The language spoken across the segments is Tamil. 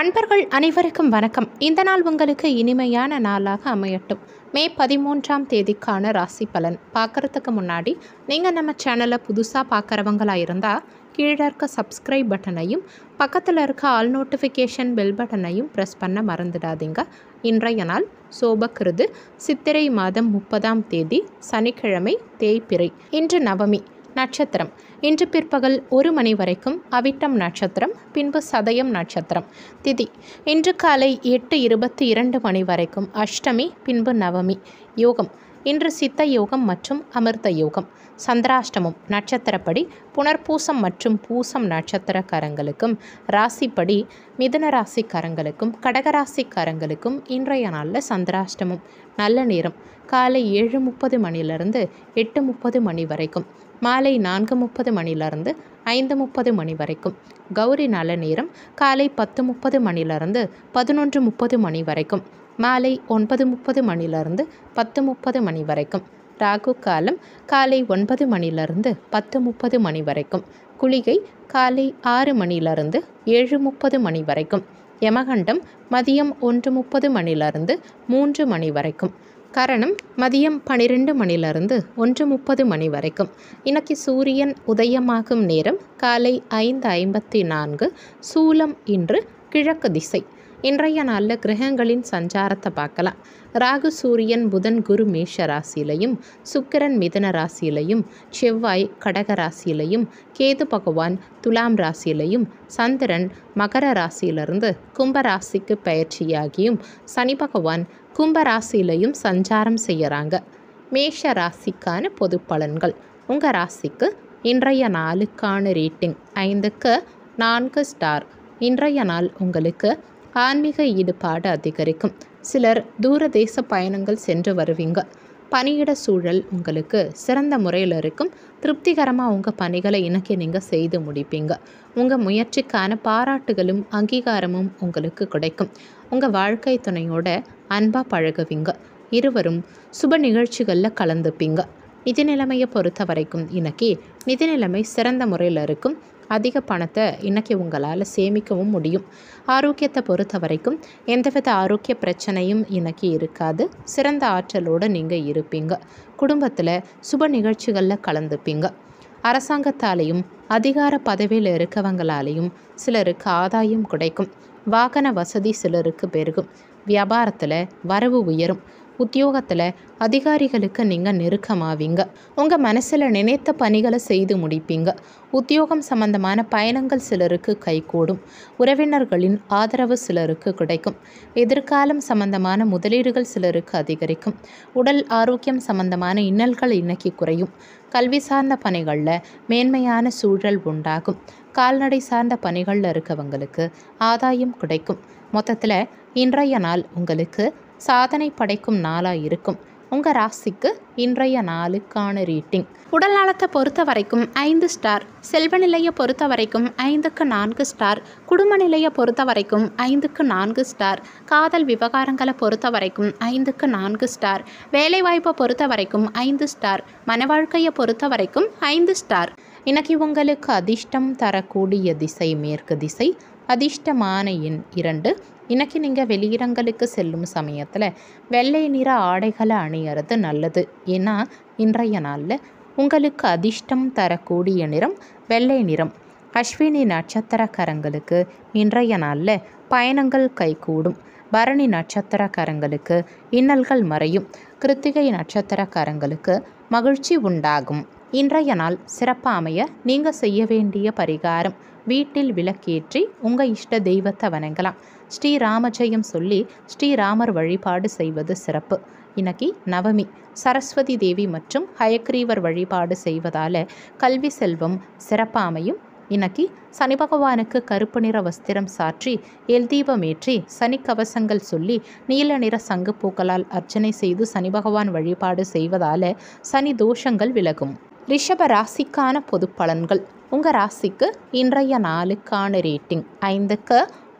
அன்பர்கள் அனைவருக்கும் வணக்கம் இந்த நாள் உங்களுக்கு இனிமையான நாளாக அமையட்டும் மே பதிமூன்றாம் தேதிக்கான ராசி பலன் பார்க்குறதுக்கு முன்னாடி நீங்கள் நம்ம சேனலை புதுசாக பார்க்குறவங்களா இருந்தால் கீழே இருக்க சப்ஸ்கிரைப் பட்டனையும் பக்கத்தில் இருக்க ஆல் நோட்டிஃபிகேஷன் பெல் பட்டனையும் ப்ரெஸ் பண்ண மறந்துடாதீங்க இன்றைய நாள் சோபக்கிருது சித்திரை மாதம் முப்பதாம் தேதி சனிக்கிழமை தேய்பிறை இன்று நவமி நட்சத்திரம் இன்று பிற்பகல் ஒரு மணி வரைக்கும் அவிட்டம் நட்சத்திரம் பின்பு சதயம் நட்சத்திரம் திதி இன்று காலை எட்டு இருபத்தி இரண்டு மணி வரைக்கும் அஷ்டமி பின்பு நவமி யோகம் இன்று சித்த யோகம் மற்றும் அமிர்த யோகம் சந்திராஷ்டமம் நட்சத்திரப்படி புனர்பூசம் மற்றும் பூசம் நட்சத்திரக்காரங்களுக்கும் ராசிப்படி மிதுன ராசிக்காரங்களுக்கும் கடகராசிக்காரங்களுக்கும் இன்றைய நாளில் சந்திராஷ்டமம் நல்ல நேரம் காலை ஏழு முப்பது மணிலிருந்து எட்டு முப்பது மணி வரைக்கும் மாலை நான்கு முப்பது மணிலிருந்து ஐந்து முப்பது மணி வரைக்கும் கௌரி நல்ல நேரம் காலை பத்து முப்பது மணிலிருந்து பதினொன்று முப்பது மணி வரைக்கும் மாலை ஒன்பது முப்பது மணிலிருந்து பத்து முப்பது மணி வரைக்கும் ராகு காலம் காலை ஒன்பது மணிலிருந்து பத்து முப்பது மணி வரைக்கும் குளிகை காலை ஆறு மணிலிருந்து ஏழு முப்பது மணி வரைக்கும் யமகண்டம் மதியம் ஒன்று முப்பது மணிலிருந்து மூன்று மணி வரைக்கும் கரணம் மதியம் பன்னிரெண்டு மணிலிருந்து ஒன்று முப்பது மணி வரைக்கும் இன்னைக்கு சூரியன் உதயமாகும் நேரம் காலை ஐந்து ஐம்பத்தி நான்கு சூலம் இன்று கிழக்கு திசை இன்றைய நாளில் கிரகங்களின் சஞ்சாரத்தை பார்க்கலாம் ராகு சூரியன் புதன் குரு மேஷ ராசியிலையும் சுக்கிரன் மிதன ராசியிலையும் செவ்வாய் கடக ராசியிலையும் கேது பகவான் துலாம் ராசியிலையும் சந்திரன் மகர ராசியிலிருந்து கும்ப ராசிக்கு பயிற்சியாகியும் சனி பகவான் கும்ப ராசியிலையும் சஞ்சாரம் செய்கிறாங்க மேஷ ராசிக்கான பொது பலன்கள் உங்கள் ராசிக்கு இன்றைய நாளுக்கான ரேட்டிங் ஐந்துக்கு நான்கு ஸ்டார் இன்றைய நாள் உங்களுக்கு ஆன்மீக ஈடுபாடு அதிகரிக்கும் சிலர் தூர தேச பயணங்கள் சென்று வருவீங்க பணியிட சூழல் உங்களுக்கு சிறந்த முறையில் இருக்கும் திருப்திகரமாக உங்கள் பணிகளை இணக்கி நீங்கள் செய்து முடிப்பீங்க உங்கள் முயற்சிக்கான பாராட்டுகளும் அங்கீகாரமும் உங்களுக்கு கிடைக்கும் உங்கள் வாழ்க்கை துணையோட அன்பாக பழகுவீங்க இருவரும் சுப நிகழ்ச்சிகளில் கலந்துப்பீங்க நிதி நிலைமையை பொறுத்த வரைக்கும் இன்னைக்கு நிதி நிலைமை சிறந்த முறையில் இருக்கும் அதிக பணத்தை இன்னைக்கு உங்களால் சேமிக்கவும் முடியும் ஆரோக்கியத்தை பொறுத்த வரைக்கும் எந்தவித ஆரோக்கிய பிரச்சனையும் இன்னைக்கு இருக்காது சிறந்த ஆற்றலோடு நீங்கள் இருப்பீங்க குடும்பத்தில் சுப நிகழ்ச்சிகளில் கலந்துப்பீங்க அரசாங்கத்தாலேயும் அதிகார பதவியில் இருக்கவங்களாலேயும் சிலருக்கு ஆதாயம் கிடைக்கும் வாகன வசதி சிலருக்கு பெருகும் வியாபாரத்தில் வரவு உயரும் உத்தியோகத்தில் அதிகாரிகளுக்கு நீங்கள் நெருக்கமாவீங்க உங்கள் மனசில் நினைத்த பணிகளை செய்து முடிப்பீங்க உத்தியோகம் சம்பந்தமான பயணங்கள் சிலருக்கு கைகூடும் உறவினர்களின் ஆதரவு சிலருக்கு கிடைக்கும் எதிர்காலம் சம்பந்தமான முதலீடுகள் சிலருக்கு அதிகரிக்கும் உடல் ஆரோக்கியம் சம்பந்தமான இன்னல்கள் இன்னைக்கு குறையும் கல்வி சார்ந்த பணிகளில் மேன்மையான சூழல் உண்டாகும் கால்நடை சார்ந்த பணிகளில் இருக்கவங்களுக்கு ஆதாயம் கிடைக்கும் மொத்தத்தில் இன்றைய நாள் உங்களுக்கு சாதனை படைக்கும் நாளாக இருக்கும் உங்கள் ராசிக்கு இன்றைய நாளுக்கான ரேட்டிங் உடல் நலத்தை பொறுத்த வரைக்கும் ஐந்து ஸ்டார் செல்வ நிலையை பொறுத்த வரைக்கும் ஐந்துக்கு நான்கு ஸ்டார் குடும்ப நிலையை பொறுத்த வரைக்கும் ஐந்துக்கு நான்கு ஸ்டார் காதல் விவகாரங்களை பொறுத்த வரைக்கும் ஐந்துக்கு நான்கு ஸ்டார் வேலைவாய்ப்பை பொறுத்த வரைக்கும் ஐந்து ஸ்டார் மன வாழ்க்கையை பொறுத்த வரைக்கும் ஐந்து ஸ்டார் இன்னைக்கு உங்களுக்கு அதிர்ஷ்டம் தரக்கூடிய திசை மேற்கு திசை அதிர்ஷ்டமான எண் இரண்டு இன்னைக்கு நீங்கள் வெளியிடங்களுக்கு செல்லும் சமயத்தில் வெள்ளை நிற ஆடைகளை அணியறது நல்லது ஏன்னா இன்றைய நாளில் உங்களுக்கு அதிர்ஷ்டம் தரக்கூடிய நிறம் வெள்ளை நிறம் அஸ்வினி நட்சத்திரக்காரங்களுக்கு இன்றைய நாளில் பயணங்கள் கைகூடும் பரணி நட்சத்திரக்காரங்களுக்கு இன்னல்கள் மறையும் கிருத்திகை நட்சத்திரக்காரங்களுக்கு மகிழ்ச்சி உண்டாகும் இன்றைய நாள் சிறப்பாக அமைய நீங்கள் செய்ய வேண்டிய பரிகாரம் வீட்டில் விளக்கேற்றி உங்கள் இஷ்ட தெய்வத்தை வணங்கலாம் ஸ்ரீராமஜெயம் சொல்லி ஸ்ரீராமர் வழிபாடு செய்வது சிறப்பு இன்னைக்கு நவமி சரஸ்வதி தேவி மற்றும் ஹயக்ரீவர் வழிபாடு செய்வதால் கல்வி செல்வம் சிறப்பாக அமையும் இன்னைக்கு சனி பகவானுக்கு கருப்பு நிற வஸ்திரம் சாற்றி எல் தீபமேற்றி சனி கவசங்கள் சொல்லி நீல நிற சங்கு பூக்களால் அர்ச்சனை செய்து சனி பகவான் வழிபாடு செய்வதால் சனி தோஷங்கள் விலகும் ரிஷப ராசிக்கான பொது பலன்கள் உங்கள் ராசிக்கு இன்றைய நாளுக்கான ரேட்டிங் ஐந்துக்கு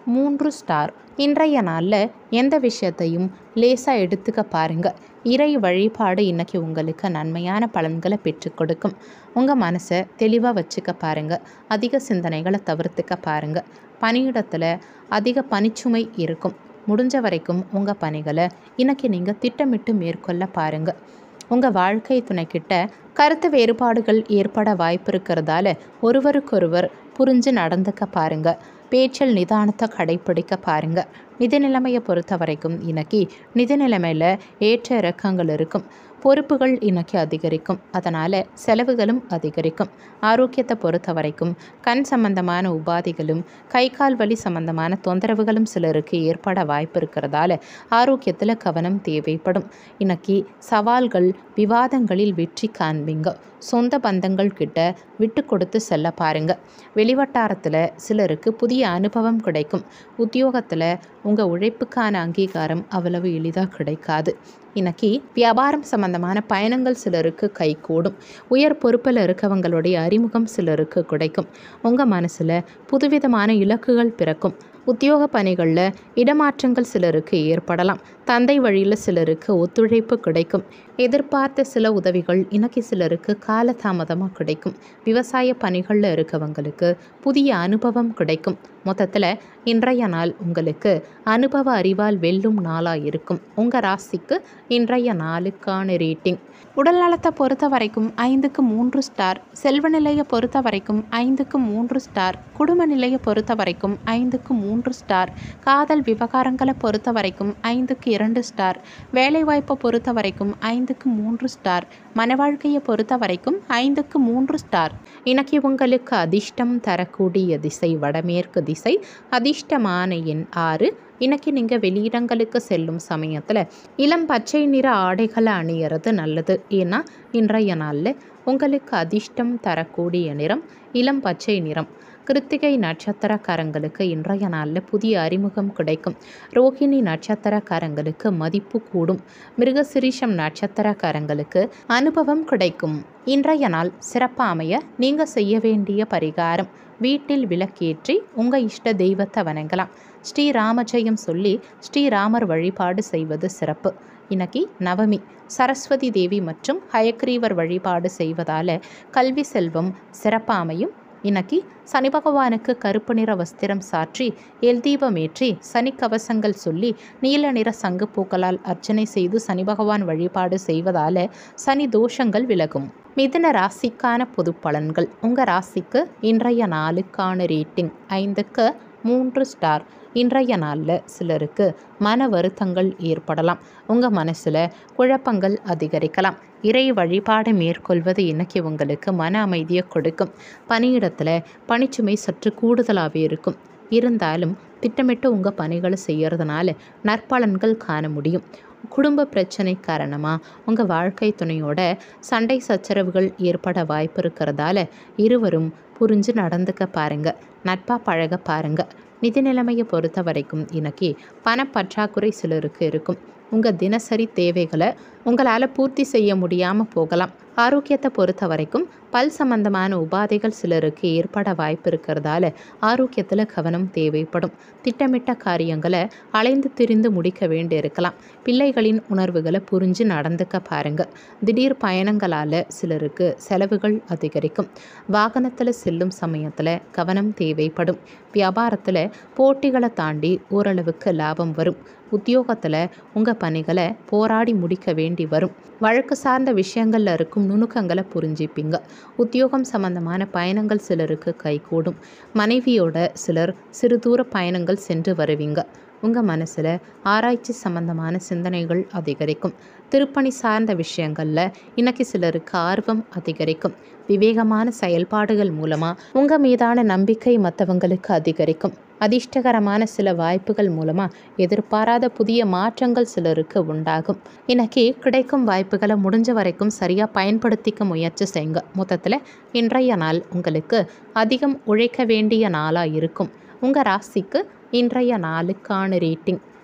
மூன்று ஸ்டார் இன்றைய நாளில் எந்த விஷயத்தையும் லேசாக எடுத்துக்க பாருங்க இறை வழிபாடு இன்னைக்கு உங்களுக்கு நன்மையான பலன்களை பெற்றுக் கொடுக்கும் உங்கள் மனசை தெளிவாக வச்சுக்க பாருங்க அதிக சிந்தனைகளை தவிர்த்துக்க பாருங்க பணியிடத்தில் அதிக பணிச்சுமை இருக்கும் முடிஞ்ச வரைக்கும் உங்கள் பணிகளை இன்னைக்கு நீங்கள் திட்டமிட்டு மேற்கொள்ள பாருங்கள் உங்கள் வாழ்க்கை துணைக்கிட்ட கருத்து வேறுபாடுகள் ஏற்பட வாய்ப்பு இருக்கிறதால ஒருவருக்கொருவர் புரிஞ்சு நடந்துக்க பாருங்க பேச்சில் நிதானத்தை கடைப்பிடிக்க பாருங்க நிதி நிலைமையை பொறுத்த வரைக்கும் இன்னைக்கு நிதி நிலைமையில் ஏற்ற இறக்கங்கள் இருக்கும் பொறுப்புகள் இன்னைக்கு அதிகரிக்கும் அதனால் செலவுகளும் அதிகரிக்கும் ஆரோக்கியத்தை பொறுத்த வரைக்கும் கண் சம்பந்தமான உபாதைகளும் கை கால் வலி சம்பந்தமான தொந்தரவுகளும் சிலருக்கு ஏற்பட வாய்ப்பு இருக்கிறதால ஆரோக்கியத்தில் கவனம் தேவைப்படும் இன்னைக்கு சவால்கள் விவாதங்களில் வெற்றி காண்பீங்க சொந்த பந்தங்கள் கிட்ட விட்டு கொடுத்து செல்ல பாருங்க வெளிவட்டாரத்தில் சிலருக்கு புதிய அனுபவம் கிடைக்கும் உத்தியோகத்தில் உங்கள் உழைப்புக்கான அங்கீகாரம் அவ்வளவு எளிதாக கிடைக்காது இன்னைக்கு வியாபாரம் சம்பந்தமான பயணங்கள் சிலருக்கு கைகூடும் உயர் பொறுப்பில் இருக்கவங்களுடைய அறிமுகம் சிலருக்கு கிடைக்கும் உங்கள் மனசில் புதுவிதமான இலக்குகள் பிறக்கும் உத்தியோக பணிகளில் இடமாற்றங்கள் சிலருக்கு ஏற்படலாம் தந்தை வழியில் சிலருக்கு ஒத்துழைப்பு கிடைக்கும் எதிர்பார்த்த சில உதவிகள் இன்னைக்கு சிலருக்கு காலதாமதமாக கிடைக்கும் விவசாய பணிகளில் இருக்கவங்களுக்கு புதிய அனுபவம் கிடைக்கும் மொத்தத்தில் இன்றைய நாள் உங்களுக்கு அனுபவ அறிவால் வெல்லும் நாளாக இருக்கும் உங்கள் ராசிக்கு இன்றைய நாளுக்கான ரேட்டிங் உடல் நலத்தை பொறுத்த வரைக்கும் ஐந்துக்கு மூன்று ஸ்டார் செல்வ நிலையை பொறுத்த வரைக்கும் ஐந்துக்கு மூன்று ஸ்டார் குடும்ப நிலையை பொறுத்த வரைக்கும் ஐந்துக்கு மூன்று ஸ்டார் காதல் விவகாரங்களை பொறுத்த வரைக்கும் ஐந்துக்கு இரண்டு ஸ்டார் வேலைவாய்ப்பை பொறுத்த வரைக்கும் ஐந்துக்கு மூன்று ஸ்டார் மன வாழ்க்கையை பொறுத்த வரைக்கும் ஐந்துக்கு மூன்று ஸ்டார் இன்னைக்கு உங்களுக்கு அதிர்ஷ்டம் தரக்கூடிய திசை வடமேற்கு திசை அதிர்ஷ்டமான எண் ஆறு இன்னைக்கு நீங்கள் வெளியிடங்களுக்கு செல்லும் சமயத்தில் இளம் பச்சை நிற ஆடைகளை அணியறது நல்லது ஏன்னா இன்றைய நாளில் உங்களுக்கு அதிர்ஷ்டம் தரக்கூடிய நிறம் இளம் பச்சை நிறம் கிருத்திகை நட்சத்திரக்காரங்களுக்கு இன்றைய நாளில் புதிய அறிமுகம் கிடைக்கும் ரோஹிணி நட்சத்திரக்காரங்களுக்கு மதிப்பு கூடும் மிருகசிரீஷம் நட்சத்திரக்காரங்களுக்கு அனுபவம் கிடைக்கும் இன்றைய நாள் சிறப்பாக அமைய நீங்கள் செய்ய வேண்டிய பரிகாரம் வீட்டில் விளக்கேற்றி உங்கள் இஷ்ட தெய்வத்தை வணங்கலாம் ஸ்ரீராமஜெயம் சொல்லி ஸ்ரீராமர் வழிபாடு செய்வது சிறப்பு இன்னைக்கு நவமி சரஸ்வதி தேவி மற்றும் ஹயக்ரீவர் வழிபாடு செய்வதால் கல்வி செல்வம் சிறப்பாமையும் இன்னைக்கு சனி பகவானுக்கு கருப்பு நிற வஸ்திரம் சாற்றி எல் தீபமேற்றி சனி கவசங்கள் சொல்லி நீல நிற சங்கு பூக்களால் அர்ச்சனை செய்து சனி பகவான் வழிபாடு செய்வதால் சனி தோஷங்கள் விலகும் மிதுன ராசிக்கான பொது பலன்கள் உங்கள் ராசிக்கு இன்றைய நாளுக்கான ரேட்டிங் ஐந்துக்கு மூன்று ஸ்டார் இன்றைய நாளில் சிலருக்கு மன வருத்தங்கள் ஏற்படலாம் உங்கள் மனசில் குழப்பங்கள் அதிகரிக்கலாம் இறை வழிபாடு மேற்கொள்வது இன்னைக்கு உங்களுக்கு மன அமைதியை கொடுக்கும் பணியிடத்தில் பணிச்சுமை சற்று கூடுதலாகவே இருக்கும் இருந்தாலும் திட்டமிட்டு உங்கள் பணிகளை செய்கிறதுனால நற்பலன்கள் காண முடியும் குடும்ப பிரச்சனை காரணமாக உங்கள் வாழ்க்கை துணையோட சண்டை சச்சரவுகள் ஏற்பட வாய்ப்பு இருக்கிறதால இருவரும் புரிஞ்சு நடந்துக்க பாருங்க நட்பாக பழக பாருங்க நிதி நிலைமையை பொறுத்த வரைக்கும் இன்னைக்கு பணப்பற்றாக்குறை சிலருக்கு இருக்கும் உங்கள் தினசரி தேவைகளை உங்களால் பூர்த்தி செய்ய முடியாமல் போகலாம் ஆரோக்கியத்தை பொறுத்த வரைக்கும் பல் சம்பந்தமான உபாதைகள் சிலருக்கு ஏற்பட வாய்ப்பு இருக்கிறதால ஆரோக்கியத்தில் கவனம் தேவைப்படும் திட்டமிட்ட காரியங்களை அலைந்து திரிந்து முடிக்க வேண்டி இருக்கலாம் பிள்ளைகளின் உணர்வுகளை புரிஞ்சு நடந்துக்க பாருங்க திடீர் பயணங்களால் சிலருக்கு செலவுகள் அதிகரிக்கும் வாகனத்தில் செல்லும் சமயத்தில் கவனம் தேவைப்படும் வியாபாரத்தில் போட்டிகளை தாண்டி ஓரளவுக்கு லாபம் வரும் உத்தியோகத்தில் உங்கள் பணிகளை போராடி முடிக்க வேண்டி வரும் வழக்கு சார்ந்த விஷயங்களில் இருக்கும் நுணுக்கங்களை புரிஞ்சுப்பீங்க உத்தியோகம் சம்பந்தமான பயணங்கள் சிலருக்கு கைகூடும் மனைவியோட சிலர் சிறு தூர பயணங்கள் சென்று வருவீங்க உங்கள் மனசில் ஆராய்ச்சி சம்பந்தமான சிந்தனைகள் அதிகரிக்கும் திருப்பணி சார்ந்த விஷயங்களில் இன்னைக்கு சிலருக்கு ஆர்வம் அதிகரிக்கும் விவேகமான செயல்பாடுகள் மூலமாக உங்கள் மீதான நம்பிக்கை மற்றவங்களுக்கு அதிகரிக்கும் அதிர்ஷ்டகரமான சில வாய்ப்புகள் மூலமாக எதிர்பாராத புதிய மாற்றங்கள் சிலருக்கு உண்டாகும் இன்னைக்கு கிடைக்கும் வாய்ப்புகளை முடிஞ்ச வரைக்கும் சரியாக பயன்படுத்திக்க முயற்சி செய்யுங்க மொத்தத்தில் இன்றைய நாள் உங்களுக்கு அதிகம் உழைக்க வேண்டிய நாளாக இருக்கும் உங்கள் ராசிக்கு இன்றைய நாளுக்கான ரேட்டிங்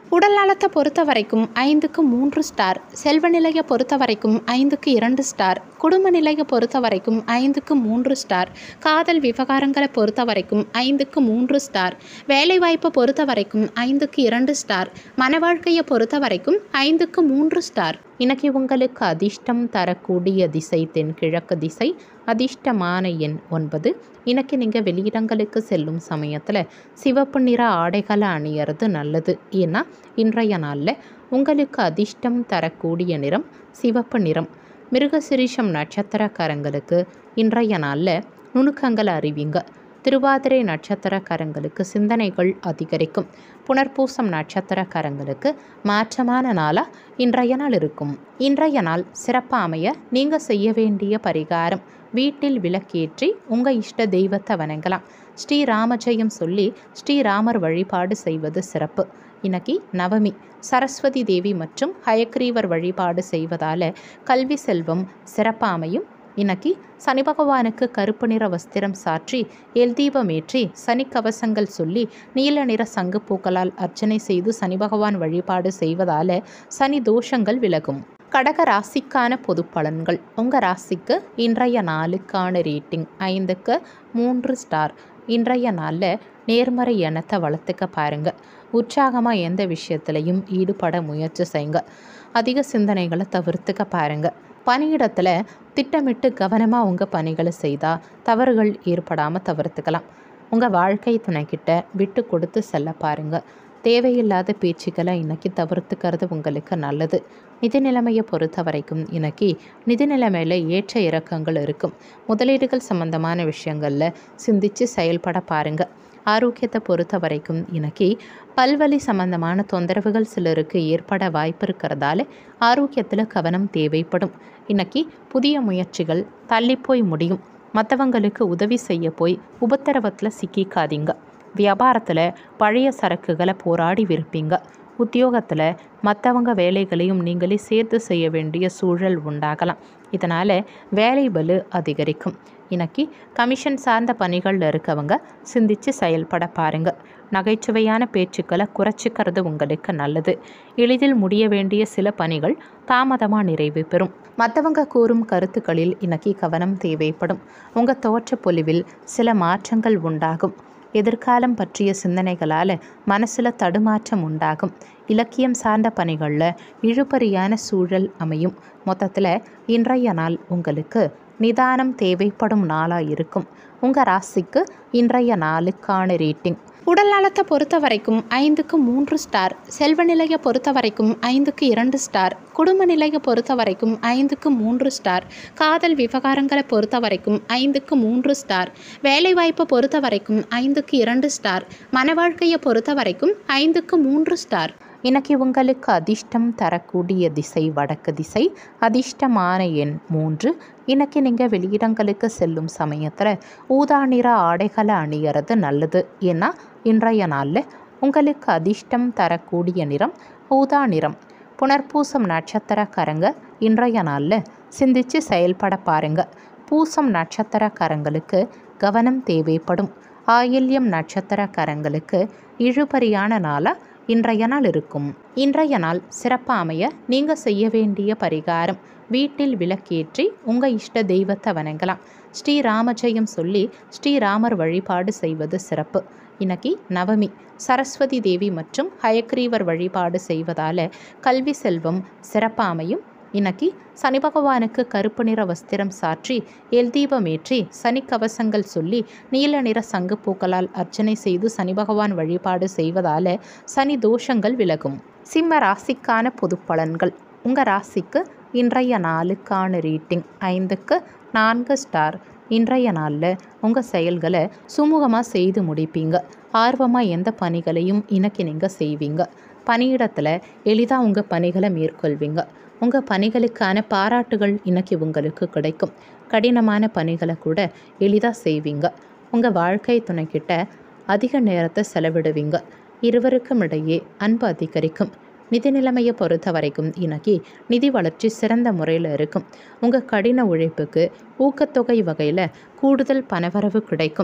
உடல் நலத்தை பொறுத்த வரைக்கும் ஐந்துக்கு மூன்று ஸ்டார் செல்வ நிலையை பொறுத்த வரைக்கும் ஐந்துக்கு இரண்டு ஸ்டார் குடும்ப நிலையை பொறுத்த வரைக்கும் ஐந்துக்கு மூன்று ஸ்டார் காதல் விவகாரங்களை பொறுத்த வரைக்கும் ஐந்துக்கு மூன்று ஸ்டார் வேலைவாய்ப்பை பொறுத்த வரைக்கும் ஐந்துக்கு இரண்டு ஸ்டார் மன வாழ்க்கையை பொறுத்த வரைக்கும் ஐந்துக்கு மூன்று ஸ்டார் இன்னைக்கு உங்களுக்கு அதிர்ஷ்டம் தரக்கூடிய திசை தென்கிழக்கு திசை அதிர்ஷ்டமான எண் ஒன்பது இன்னைக்கு நீங்கள் வெளியிடங்களுக்கு செல்லும் சமயத்தில் சிவப்பு நிற ஆடைகளை அணியறது நல்லது ஏன்னா இன்றைய நாளில் உங்களுக்கு அதிர்ஷ்டம் தரக்கூடிய நிறம் சிவப்பு நிறம் மிருகசிரீஷம் நட்சத்திரக்காரங்களுக்கு இன்றைய நாளில் நுணுக்கங்களை அறிவிங்க திருவாதிரை நட்சத்திரக்காரங்களுக்கு சிந்தனைகள் அதிகரிக்கும் புனர்பூசம் நட்சத்திரக்காரங்களுக்கு மாற்றமான நாளாக இன்றைய நாள் இருக்கும் இன்றைய நாள் சிறப்பாக அமைய நீங்கள் செய்ய வேண்டிய பரிகாரம் வீட்டில் விளக்கேற்றி உங்கள் இஷ்ட தெய்வத்தை வணங்கலாம் ஸ்ரீராமஜெயம் சொல்லி ஸ்ரீராமர் வழிபாடு செய்வது சிறப்பு இன்னைக்கு நவமி சரஸ்வதி தேவி மற்றும் ஹயக்ரீவர் வழிபாடு செய்வதால் கல்வி செல்வம் சிறப்பாக அமையும் இன்னைக்கு சனி பகவானுக்கு கருப்பு நிற வஸ்திரம் சாற்றி எல் தீபமேற்றி சனி கவசங்கள் சொல்லி நீல நிற சங்கு பூக்களால் அர்ச்சனை செய்து சனி பகவான் வழிபாடு செய்வதால் சனி தோஷங்கள் விலகும் கடக ராசிக்கான பொது பலன்கள் உங்கள் ராசிக்கு இன்றைய நாளுக்கான ரேட்டிங் ஐந்துக்கு மூன்று ஸ்டார் இன்றைய நாளில் நேர்மறை எண்ணத்தை வளர்த்துக்க பாருங்கள் உற்சாகமாக எந்த விஷயத்துலையும் ஈடுபட முயற்சி செய்யுங்க அதிக சிந்தனைகளை தவிர்த்துக்க பாருங்கள் பணியிடத்தில் திட்டமிட்டு கவனமாக உங்கள் பணிகளை செய்தால் தவறுகள் ஏற்படாமல் தவிர்த்துக்கலாம் உங்கள் வாழ்க்கை துணைக்கிட்ட விட்டு கொடுத்து செல்ல பாருங்கள் தேவையில்லாத பேச்சுக்களை இன்னைக்கு தவிர்த்துக்கிறது உங்களுக்கு நல்லது நிதி நிலைமையை பொறுத்த வரைக்கும் இன்னைக்கு நிதி நிலைமையில் ஏற்ற இறக்கங்கள் இருக்கும் முதலீடுகள் சம்பந்தமான விஷயங்களில் சிந்தித்து செயல்பட பாருங்கள் ஆரோக்கியத்தை பொறுத்த வரைக்கும் இன்னைக்கு பல்வலி சம்பந்தமான தொந்தரவுகள் சிலருக்கு ஏற்பட வாய்ப்பு இருக்கிறதால ஆரோக்கியத்தில் கவனம் தேவைப்படும் இன்னைக்கு புதிய முயற்சிகள் தள்ளிப்போய் முடியும் மற்றவங்களுக்கு உதவி செய்ய போய் உபத்திரவத்தில் சிக்கிக்காதீங்க வியாபாரத்தில் பழைய சரக்குகளை போராடி விற்பீங்க உத்தியோகத்தில் மற்றவங்க வேலைகளையும் நீங்களே சேர்த்து செய்ய வேண்டிய சூழல் உண்டாகலாம் இதனால் வேலை பலு அதிகரிக்கும் இன்னைக்கு கமிஷன் சார்ந்த பணிகளில் இருக்கவங்க சிந்தித்து செயல்பட பாருங்கள் நகைச்சுவையான பேச்சுக்களை குறைச்சிக்கிறது உங்களுக்கு நல்லது எளிதில் முடிய வேண்டிய சில பணிகள் தாமதமாக நிறைவு பெறும் மற்றவங்க கூறும் கருத்துக்களில் இன்னைக்கு கவனம் தேவைப்படும் உங்கள் தோற்ற பொலிவில் சில மாற்றங்கள் உண்டாகும் எதிர்காலம் பற்றிய சிந்தனைகளால் மனசில் தடுமாற்றம் உண்டாகும் இலக்கியம் சார்ந்த பணிகளில் இழுபறியான சூழல் அமையும் மொத்தத்தில் இன்றைய நாள் உங்களுக்கு நிதானம் தேவைப்படும் நாளாக இருக்கும் உங்கள் ராசிக்கு இன்றைய நாளுக்கான ரேட்டிங் உடல் நலத்தை பொறுத்த வரைக்கும் ஐந்துக்கு மூன்று ஸ்டார் செல்வ நிலையை பொறுத்த வரைக்கும் ஐந்துக்கு இரண்டு ஸ்டார் குடும்ப நிலையை பொறுத்த வரைக்கும் ஐந்துக்கு மூன்று ஸ்டார் காதல் விவகாரங்களை பொறுத்த வரைக்கும் ஐந்துக்கு மூன்று ஸ்டார் வேலைவாய்ப்பை பொறுத்த வரைக்கும் ஐந்துக்கு இரண்டு ஸ்டார் மன வாழ்க்கையை பொறுத்த வரைக்கும் ஐந்துக்கு மூன்று ஸ்டார் இன்னைக்கு உங்களுக்கு அதிர்ஷ்டம் தரக்கூடிய திசை வடக்கு திசை அதிர்ஷ்டமான எண் மூன்று இன்னைக்கு நீங்கள் வெளியிடங்களுக்கு செல்லும் சமயத்தில் ஊதா நிற ஆடைகளை அணியறது நல்லது ஏன்னா இன்றைய நாளில் உங்களுக்கு அதிர்ஷ்டம் தரக்கூடிய நிறம் ஊதா நிறம் புனர்பூசம் நட்சத்திரக்காரங்க இன்றைய நாளில் சிந்திச்சு செயல்பட பாருங்க பூசம் நட்சத்திரக்காரங்களுக்கு கவனம் தேவைப்படும் ஆயில்யம் நட்சத்திரக்காரங்களுக்கு இழுபறியான நாளாக இன்றைய நாள் இருக்கும் இன்றைய நாள் சிறப்பாக அமைய நீங்கள் செய்ய வேண்டிய பரிகாரம் வீட்டில் விளக்கேற்றி உங்கள் இஷ்ட தெய்வத்தை வணங்கலாம் ஸ்ரீராமஜெயம் சொல்லி ஸ்ரீராமர் வழிபாடு செய்வது சிறப்பு இன்னைக்கு நவமி சரஸ்வதி தேவி மற்றும் ஹயக்ரீவர் வழிபாடு செய்வதால் கல்வி செல்வம் சிறப்பாக அமையும் இன்னைக்கு சனி பகவானுக்கு கருப்பு நிற வஸ்திரம் சாற்றி எல் தீபமேற்றி சனி கவசங்கள் சொல்லி நீல நிற சங்கு பூக்களால் அர்ச்சனை செய்து சனி பகவான் வழிபாடு செய்வதால் சனி தோஷங்கள் விலகும் சிம்ம ராசிக்கான பொது பலன்கள் உங்கள் ராசிக்கு இன்றைய நாளுக்கான ரேட்டிங் ஐந்துக்கு நான்கு ஸ்டார் இன்றைய நாளில் உங்கள் செயல்களை சுமூகமாக செய்து முடிப்பீங்க ஆர்வமாக எந்த பணிகளையும் இன்னைக்கு நீங்கள் செய்வீங்க பணியிடத்தில் எளிதாக உங்கள் பணிகளை மேற்கொள்வீங்க உங்கள் பணிகளுக்கான பாராட்டுகள் இன்னைக்கு உங்களுக்கு கிடைக்கும் கடினமான பணிகளை கூட எளிதாக செய்வீங்க உங்கள் வாழ்க்கை துணைக்கிட்ட அதிக நேரத்தை செலவிடுவீங்க இருவருக்கும் இடையே அன்பு அதிகரிக்கும் நிதி நிலைமையை பொறுத்த வரைக்கும் இன்னைக்கு நிதி வளர்ச்சி சிறந்த முறையில் இருக்கும் உங்கள் கடின உழைப்புக்கு ஊக்கத்தொகை வகையில் கூடுதல் பணவரவு கிடைக்கும்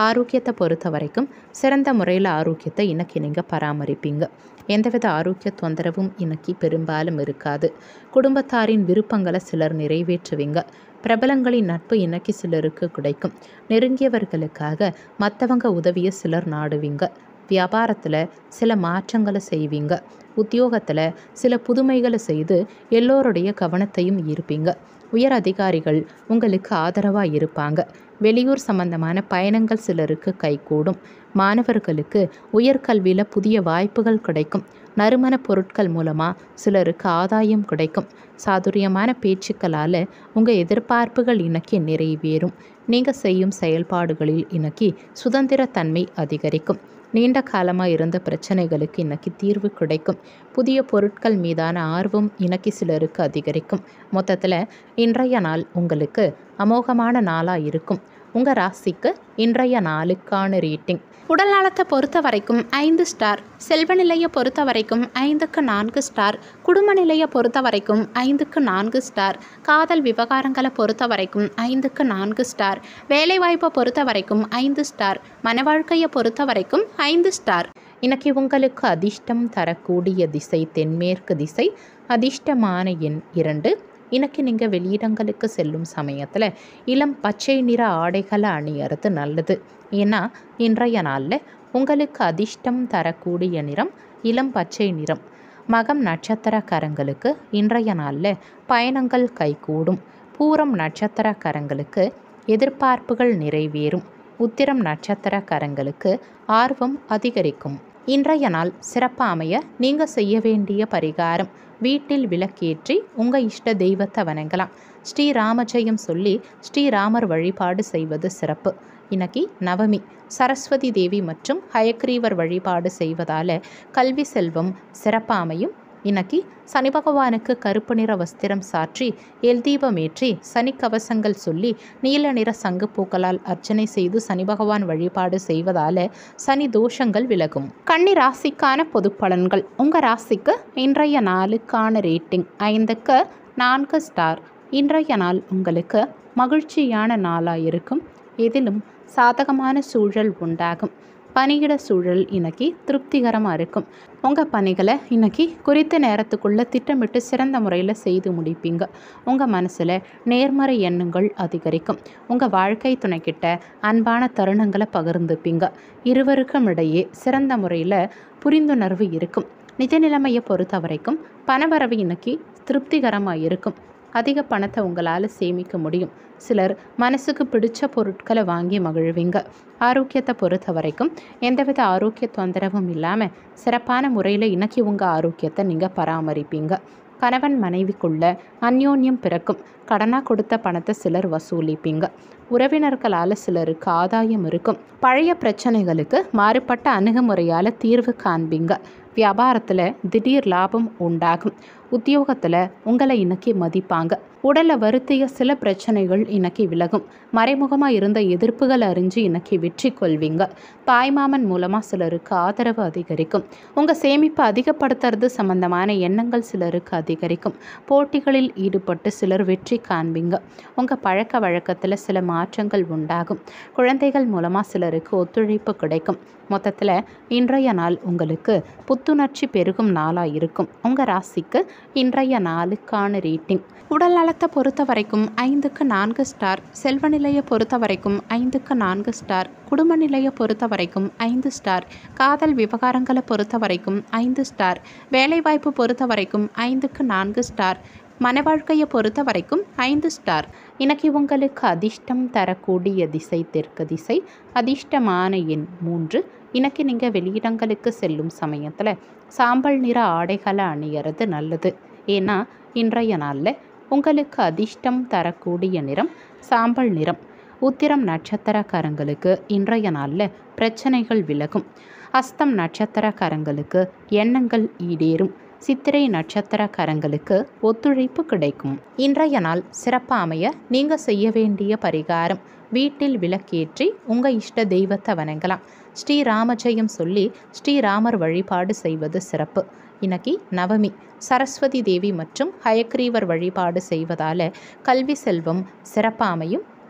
ஆரோக்கியத்தை பொறுத்த வரைக்கும் சிறந்த முறையில் ஆரோக்கியத்தை இன்னைக்கு நீங்கள் பராமரிப்பீங்க எந்தவித ஆரோக்கிய தொந்தரவும் இன்னைக்கு பெரும்பாலும் இருக்காது குடும்பத்தாரின் விருப்பங்களை சிலர் நிறைவேற்றுவீங்க பிரபலங்களின் நட்பு இன்னைக்கு சிலருக்கு கிடைக்கும் நெருங்கியவர்களுக்காக மற்றவங்க உதவியை சிலர் நாடுவீங்க வியாபாரத்தில் சில மாற்றங்களை செய்வீங்க உத்தியோகத்தில் சில புதுமைகளை செய்து எல்லோருடைய கவனத்தையும் ஈர்ப்பீங்க உயர் அதிகாரிகள் உங்களுக்கு ஆதரவாக இருப்பாங்க வெளியூர் சம்பந்தமான பயணங்கள் சிலருக்கு கைகூடும் மாணவர்களுக்கு உயர்கல்வியில் புதிய வாய்ப்புகள் கிடைக்கும் நறுமண பொருட்கள் மூலமாக சிலருக்கு ஆதாயம் கிடைக்கும் சாதுரியமான பேச்சுக்களால் உங்கள் எதிர்பார்ப்புகள் இன்னைக்கு நிறைவேறும் நீங்கள் செய்யும் செயல்பாடுகளில் இன்னைக்கு சுதந்திரத்தன்மை அதிகரிக்கும் நீண்ட காலமாக இருந்த பிரச்சனைகளுக்கு இன்னைக்கு தீர்வு கிடைக்கும் புதிய பொருட்கள் மீதான ஆர்வம் இன்னைக்கு சிலருக்கு அதிகரிக்கும் மொத்தத்தில் இன்றைய நாள் உங்களுக்கு அமோகமான நாளாக இருக்கும் உங்கள் ராசிக்கு இன்றைய நாளுக்கான ரேட்டிங் உடல் நலத்தை பொறுத்த வரைக்கும் ஐந்து ஸ்டார் செல்வ நிலையை பொறுத்த வரைக்கும் ஐந்துக்கு நான்கு ஸ்டார் குடும்ப நிலையை பொறுத்த வரைக்கும் ஐந்துக்கு நான்கு ஸ்டார் காதல் விவகாரங்களை பொறுத்த வரைக்கும் ஐந்துக்கு நான்கு ஸ்டார் வேலைவாய்ப்பை பொறுத்த வரைக்கும் ஐந்து ஸ்டார் மன வாழ்க்கையை பொறுத்த வரைக்கும் ஐந்து ஸ்டார் இன்னைக்கு உங்களுக்கு அதிர்ஷ்டம் தரக்கூடிய திசை தென்மேற்கு திசை அதிர்ஷ்டமான எண் இரண்டு இன்னைக்கு நீங்கள் வெளியிடங்களுக்கு செல்லும் சமயத்தில் இளம் பச்சை நிற ஆடைகளை அணியறது நல்லது ஏன்னா இன்றைய நாளில் உங்களுக்கு அதிர்ஷ்டம் தரக்கூடிய நிறம் இளம் பச்சை நிறம் மகம் நட்சத்திரக்காரங்களுக்கு இன்றைய நாளில் பயணங்கள் கைகூடும் பூரம் நட்சத்திரக்காரங்களுக்கு எதிர்பார்ப்புகள் நிறைவேறும் உத்திரம் நட்சத்திரக்காரங்களுக்கு ஆர்வம் அதிகரிக்கும் இன்றைய நாள் சிறப்பாக அமைய நீங்கள் செய்ய வேண்டிய பரிகாரம் வீட்டில் விளக்கேற்றி உங்கள் இஷ்ட தெய்வத்தை வணங்கலாம் ஸ்ரீராமஜெயம் சொல்லி ஸ்ரீராமர் வழிபாடு செய்வது சிறப்பு இன்னைக்கு நவமி சரஸ்வதி தேவி மற்றும் ஹயக்ரீவர் வழிபாடு செய்வதால் கல்வி செல்வம் சிறப்பாக அமையும் இன்னைக்கு சனி பகவானுக்கு கருப்பு நிற வஸ்திரம் சாற்றி எல் தீபமேற்றி சனி கவசங்கள் சொல்லி நீல நிற சங்கு பூக்களால் அர்ச்சனை செய்து சனி பகவான் வழிபாடு செய்வதால சனி தோஷங்கள் விலகும் கன்னி ராசிக்கான பொது பலன்கள் உங்கள் ராசிக்கு இன்றைய நாளுக்கான ரேட்டிங் ஐந்துக்கு நான்கு ஸ்டார் இன்றைய நாள் உங்களுக்கு மகிழ்ச்சியான நாளாக இருக்கும் எதிலும் சாதகமான சூழல் உண்டாகும் பணியிட சூழல் இன்னைக்கு திருப்திகரமாக இருக்கும் உங்கள் பணிகளை இன்னைக்கு குறித்த நேரத்துக்குள்ளே திட்டமிட்டு சிறந்த முறையில் செய்து முடிப்பீங்க உங்கள் மனசில் நேர்மறை எண்ணங்கள் அதிகரிக்கும் உங்கள் வாழ்க்கை துணைக்கிட்ட அன்பான தருணங்களை பகிர்ந்துப்பீங்க இருவருக்கும் இடையே சிறந்த முறையில் புரிந்துணர்வு இருக்கும் நிதி நிலைமையை பொறுத்த வரைக்கும் பணவரவு இன்னைக்கு திருப்திகரமாக இருக்கும் அதிக பணத்தை உங்களால் சேமிக்க முடியும் சிலர் மனசுக்கு பிடிச்ச பொருட்களை வாங்கி மகிழ்வீங்க ஆரோக்கியத்தை பொறுத்த வரைக்கும் எந்தவித ஆரோக்கிய தொந்தரவும் இல்லாமல் சிறப்பான முறையில் இன்னைக்கு உங்கள் ஆரோக்கியத்தை நீங்கள் பராமரிப்பீங்க கணவன் மனைவிக்குள்ள அந்யோன்யம் பிறக்கும் கடனாக கொடுத்த பணத்தை சிலர் வசூலிப்பீங்க உறவினர்களால் சிலருக்கு ஆதாயம் இருக்கும் பழைய பிரச்சனைகளுக்கு மாறுபட்ட அணுகுமுறையால் தீர்வு காண்பீங்க வியாபாரத்தில் திடீர் லாபம் உண்டாகும் உத்தியோகத்தில் உங்களை இன்னைக்கு மதிப்பாங்க உடலை வருத்திய சில பிரச்சனைகள் இன்னைக்கு விலகும் மறைமுகமாக இருந்த எதிர்ப்புகள் அறிஞ்சு இன்னைக்கு வெற்றி கொள்வீங்க தாய்மாமன் மூலமாக சிலருக்கு ஆதரவு அதிகரிக்கும் உங்கள் சேமிப்பை அதிகப்படுத்துறது சம்பந்தமான எண்ணங்கள் சிலருக்கு அதிகரிக்கும் போட்டிகளில் ஈடுபட்டு சிலர் வெற்றி காண்பீங்க உங்கள் பழக்க வழக்கத்தில் சில மாற்றங்கள் உண்டாகும் குழந்தைகள் மூலமாக சிலருக்கு ஒத்துழைப்பு கிடைக்கும் மொத்தத்தில் இன்றைய நாள் உங்களுக்கு புத்துணர்ச்சி பெருகும் நாளாக இருக்கும் உங்கள் ராசிக்கு இன்றைய நாளுக்கான ரேட்டிங் உடல் நலத்தை பொறுத்த வரைக்கும் ஐந்துக்கு நான்கு ஸ்டார் செல்வ நிலையை பொறுத்த வரைக்கும் ஐந்துக்கு நான்கு ஸ்டார் குடும்ப நிலையை பொறுத்த வரைக்கும் ஐந்து ஸ்டார் காதல் விவகாரங்களை பொறுத்த வரைக்கும் ஐந்து ஸ்டார் வேலைவாய்ப்பு பொறுத்த வரைக்கும் ஐந்துக்கு நான்கு ஸ்டார் மன வாழ்க்கையை பொறுத்த வரைக்கும் ஐந்து ஸ்டார் இன்னைக்கு உங்களுக்கு அதிர்ஷ்டம் தரக்கூடிய திசை தெற்கு திசை அதிர்ஷ்டமான எண் மூன்று இன்னைக்கு நீங்கள் வெளியிடங்களுக்கு செல்லும் சமயத்தில் சாம்பல் நிற ஆடைகளை அணியறது நல்லது ஏன்னா இன்றைய நாளில் உங்களுக்கு அதிர்ஷ்டம் தரக்கூடிய நிறம் சாம்பல் நிறம் உத்திரம் நட்சத்திரக்காரங்களுக்கு இன்றைய நாளில் பிரச்சனைகள் விலகும் அஸ்தம் நட்சத்திரக்காரங்களுக்கு எண்ணங்கள் ஈடேறும் சித்திரை நட்சத்திரக்காரங்களுக்கு ஒத்துழைப்பு கிடைக்கும் இன்றைய நாள் சிறப்பாக அமைய நீங்கள் செய்ய வேண்டிய பரிகாரம் வீட்டில் விளக்கேற்றி உங்கள் இஷ்ட தெய்வத்தை வணங்கலாம் ஸ்ரீராமஜெயம் சொல்லி ஸ்ரீராமர் வழிபாடு செய்வது சிறப்பு இன்னைக்கு நவமி சரஸ்வதி தேவி மற்றும் ஹயக்ரீவர் வழிபாடு செய்வதால் கல்வி செல்வம் சிறப்பாக அமையும்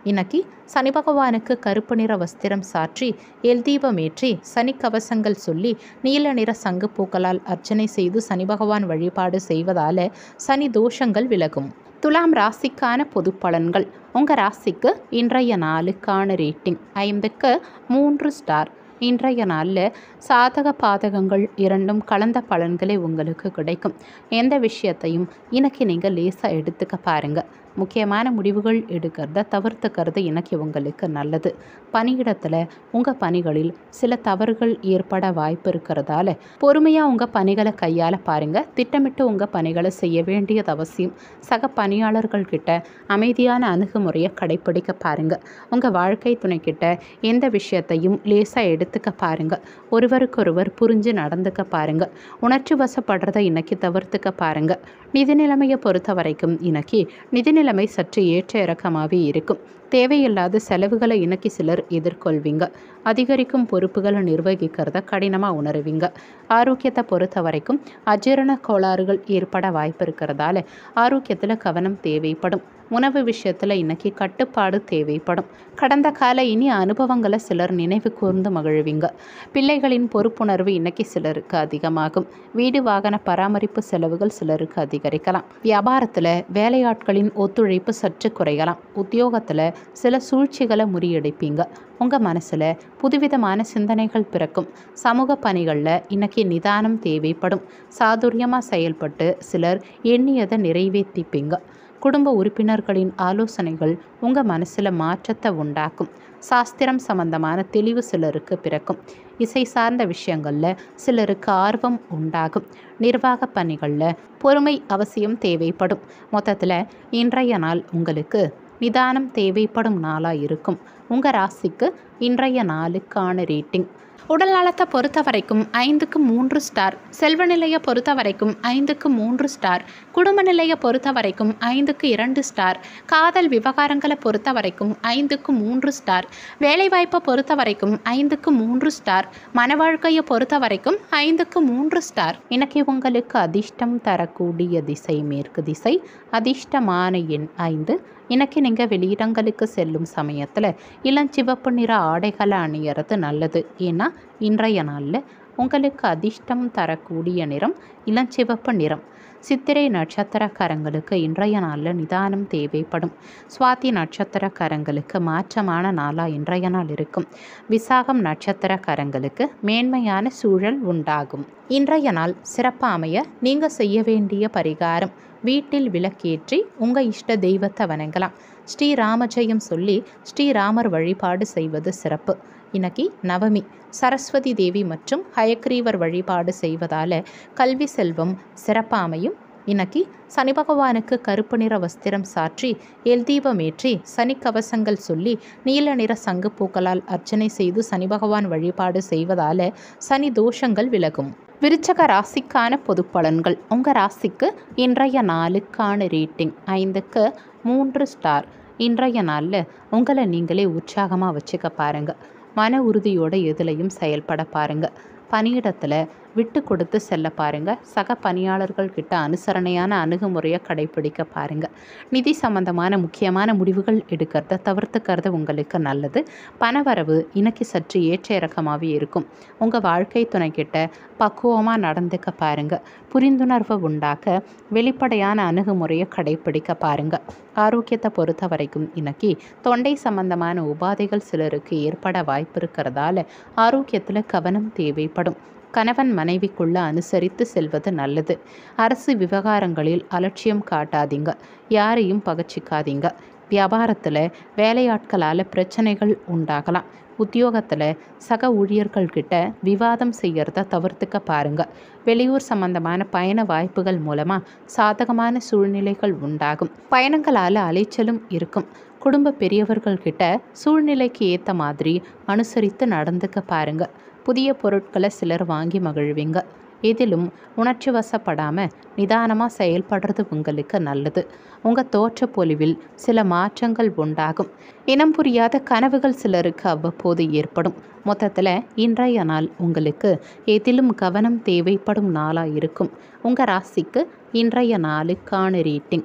இன்னைக்கு சனி பகவானுக்கு கருப்பு நிற வஸ்திரம் சாற்றி எல் தீபமேற்றி சனி கவசங்கள் சொல்லி நீல நிற சங்கு பூக்களால் அர்ச்சனை செய்து சனி பகவான் வழிபாடு செய்வதால சனி தோஷங்கள் விலகும் துலாம் ராசிக்கான பொது பலன்கள் உங்கள் ராசிக்கு இன்றைய நாளுக்கான ரேட்டிங் ஐந்துக்கு மூன்று ஸ்டார் இன்றைய நாளில் சாதக பாதகங்கள் இரண்டும் கலந்த பலன்களே உங்களுக்கு கிடைக்கும் எந்த விஷயத்தையும் இன்னைக்கு நீங்கள் லேசாக எடுத்துக்க பாருங்கள் முக்கியமான முடிவுகள் எடுக்கிறத தவிர்த்துக்கிறது இன்னைக்கு உங்களுக்கு நல்லது பணியிடத்தில் உங்கள் பணிகளில் சில தவறுகள் ஏற்பட வாய்ப்பு இருக்கிறதால பொறுமையாக உங்கள் பணிகளை கையாள பாருங்கள் திட்டமிட்டு உங்கள் பணிகளை செய்ய வேண்டியது அவசியம் சக பணியாளர்கள் கிட்ட அமைதியான அணுகுமுறையை கடைப்பிடிக்க பாருங்கள் உங்கள் வாழ்க்கை துணைக்கிட்ட எந்த விஷயத்தையும் லேசாக எடுத்துக்க பாருங்கள் ஒருவருக்கொருவர் புரிஞ்சு நடந்துக்க பாருங்கள் உணர்ச்சி வசப்படுறதை இன்னைக்கு தவிர்த்துக்க பாருங்கள் நிதி நிலைமையை பொறுத்த வரைக்கும் இன்னைக்கு நிதி நிலைமை சற்று ஏற்ற இறக்கமாகவே இருக்கும் தேவையில்லாத செலவுகளை இன்னைக்கு சிலர் எதிர்கொள்வீங்க அதிகரிக்கும் பொறுப்புகளை நிர்வகிக்கிறத கடினமாக உணருவீங்க ஆரோக்கியத்தை பொறுத்த வரைக்கும் அஜீரண கோளாறுகள் ஏற்பட வாய்ப்பு இருக்கிறதால ஆரோக்கியத்தில் கவனம் தேவைப்படும் உணவு விஷயத்தில் இன்னைக்கு கட்டுப்பாடு தேவைப்படும் கடந்த கால இனி அனுபவங்களை சிலர் நினைவு கூர்ந்து மகிழ்வீங்க பிள்ளைகளின் பொறுப்புணர்வு இன்னைக்கு சிலருக்கு அதிகமாகும் வீடு வாகன பராமரிப்பு செலவுகள் சிலருக்கு அதிகரிக்கலாம் வியாபாரத்தில் வேலையாட்களின் ஒத்துழைப்பு சற்று குறையலாம் உத்தியோகத்தில் சில சூழ்ச்சிகளை முறியடிப்பீங்க உங்கள் மனசில் புதுவிதமான சிந்தனைகள் பிறக்கும் சமூக பணிகளில் இன்னைக்கு நிதானம் தேவைப்படும் சாதுரியமாக செயல்பட்டு சிலர் எண்ணியதை நிறைவேற்றிப்பீங்க குடும்ப உறுப்பினர்களின் ஆலோசனைகள் உங்கள் மனசில் மாற்றத்தை உண்டாக்கும் சாஸ்திரம் சம்பந்தமான தெளிவு சிலருக்கு பிறக்கும் இசை சார்ந்த விஷயங்களில் சிலருக்கு ஆர்வம் உண்டாகும் நிர்வாக பணிகளில் பொறுமை அவசியம் தேவைப்படும் மொத்தத்தில் இன்றைய நாள் உங்களுக்கு நிதானம் தேவைப்படும் நாளாக இருக்கும் உங்கள் ராசிக்கு இன்றைய நாளுக்கான ரேட்டிங் உடல் நலத்தை பொறுத்த வரைக்கும் ஐந்துக்கு மூன்று ஸ்டார் செல்வ நிலையை பொறுத்த வரைக்கும் ஐந்துக்கு மூன்று ஸ்டார் குடும்ப நிலையை பொறுத்த வரைக்கும் ஐந்துக்கு இரண்டு ஸ்டார் காதல் விவகாரங்களை பொறுத்த வரைக்கும் ஐந்துக்கு மூன்று ஸ்டார் வேலைவாய்ப்பை பொறுத்த வரைக்கும் ஐந்துக்கு மூன்று ஸ்டார் மன வாழ்க்கையை பொறுத்த வரைக்கும் ஐந்துக்கு மூன்று ஸ்டார் இன்னைக்கு உங்களுக்கு அதிர்ஷ்டம் தரக்கூடிய திசை மேற்கு திசை அதிர்ஷ்டமான எண் ஐந்து இன்னைக்கு நீங்கள் வெளியிடங்களுக்கு செல்லும் சமயத்தில் இளஞ்சிவப்பு நிற ஆடைகளை அணியறது நல்லது ஏன்னா இன்றைய நாளில் உங்களுக்கு அதிர்ஷ்டம் தரக்கூடிய நிறம் இளஞ்சிவப்பு நிறம் சித்திரை நட்சத்திரக்காரங்களுக்கு இன்றைய நாளில் நிதானம் தேவைப்படும் சுவாதி நட்சத்திரக்காரங்களுக்கு மாற்றமான நாளாக இன்றைய நாள் இருக்கும் விசாகம் நட்சத்திரக்காரங்களுக்கு மேன்மையான சூழல் உண்டாகும் இன்றைய நாள் சிறப்பாக அமைய நீங்கள் செய்ய வேண்டிய பரிகாரம் வீட்டில் விளக்கேற்றி உங்கள் இஷ்ட தெய்வத்தை வணங்கலாம் ஸ்ரீராமஜெயம் சொல்லி ஸ்ரீராமர் வழிபாடு செய்வது சிறப்பு இன்னைக்கு நவமி சரஸ்வதி தேவி மற்றும் ஹயக்ரீவர் வழிபாடு செய்வதால் கல்வி செல்வம் சிறப்பாக அமையும் இன்னைக்கு சனி பகவானுக்கு கருப்பு நிற வஸ்திரம் சாற்றி எல் தீபமேற்றி சனி கவசங்கள் சொல்லி நீல நிற சங்கு பூக்களால் அர்ச்சனை செய்து சனி பகவான் வழிபாடு செய்வதால் சனி தோஷங்கள் விலகும் விருச்சக ராசிக்கான பொது பலன்கள் உங்கள் ராசிக்கு இன்றைய நாளுக்கான ரேட்டிங் ஐந்துக்கு மூன்று ஸ்டார் இன்றைய நாளில் உங்களை நீங்களே உற்சாகமாக வச்சுக்க பாருங்கள் மன உறுதியோட எதுலையும் செயல்பட பாருங்கள் பணியிடத்தில் விட்டு கொடுத்து செல்ல பாருங்கள் சக பணியாளர்கள் கிட்ட அனுசரணையான அணுகுமுறையை கடைப்பிடிக்க பாருங்கள் நிதி சம்பந்தமான முக்கியமான முடிவுகள் எடுக்கிறத தவிர்த்துக்கிறது உங்களுக்கு நல்லது பணவரவு இன்னைக்கு சற்று ஏற்ற இறக்கமாகவே இருக்கும் உங்கள் வாழ்க்கை துணைக்கிட்ட பக்குவமாக நடந்துக்க பாருங்கள் புரிந்துணர்வை உண்டாக்க வெளிப்படையான அணுகுமுறையை கடைப்பிடிக்க பாருங்கள் ஆரோக்கியத்தை பொறுத்த வரைக்கும் இன்னைக்கு தொண்டை சம்பந்தமான உபாதைகள் சிலருக்கு ஏற்பட வாய்ப்பு இருக்கிறதால ஆரோக்கியத்தில் கவனம் தேவைப்படும் கணவன் மனைவிக்குள்ள அனுசரித்து செல்வது நல்லது அரசு விவகாரங்களில் அலட்சியம் காட்டாதீங்க யாரையும் பகச்சிக்காதீங்க வியாபாரத்தில் வேலையாட்களால் பிரச்சனைகள் உண்டாகலாம் உத்தியோகத்தில் சக ஊழியர்கள்கிட்ட விவாதம் செய்கிறத தவிர்த்துக்க பாருங்க வெளியூர் சம்பந்தமான பயண வாய்ப்புகள் மூலமாக சாதகமான சூழ்நிலைகள் உண்டாகும் பயணங்களால் அலைச்சலும் இருக்கும் குடும்ப பெரியவர்கள்கிட்ட சூழ்நிலைக்கு ஏற்ற மாதிரி அனுசரித்து நடந்துக்க பாருங்க புதிய பொருட்களை சிலர் வாங்கி மகிழ்வீங்க எதிலும் உணர்ச்சி வசப்படாமல் நிதானமாக செயல்படுறது உங்களுக்கு நல்லது உங்கள் தோற்ற பொலிவில் சில மாற்றங்கள் உண்டாகும் இனம் புரியாத கனவுகள் சிலருக்கு அவ்வப்போது ஏற்படும் மொத்தத்தில் இன்றைய நாள் உங்களுக்கு எதிலும் கவனம் தேவைப்படும் நாளாக இருக்கும் உங்கள் ராசிக்கு இன்றைய நாளுக்கான ரேட்டிங்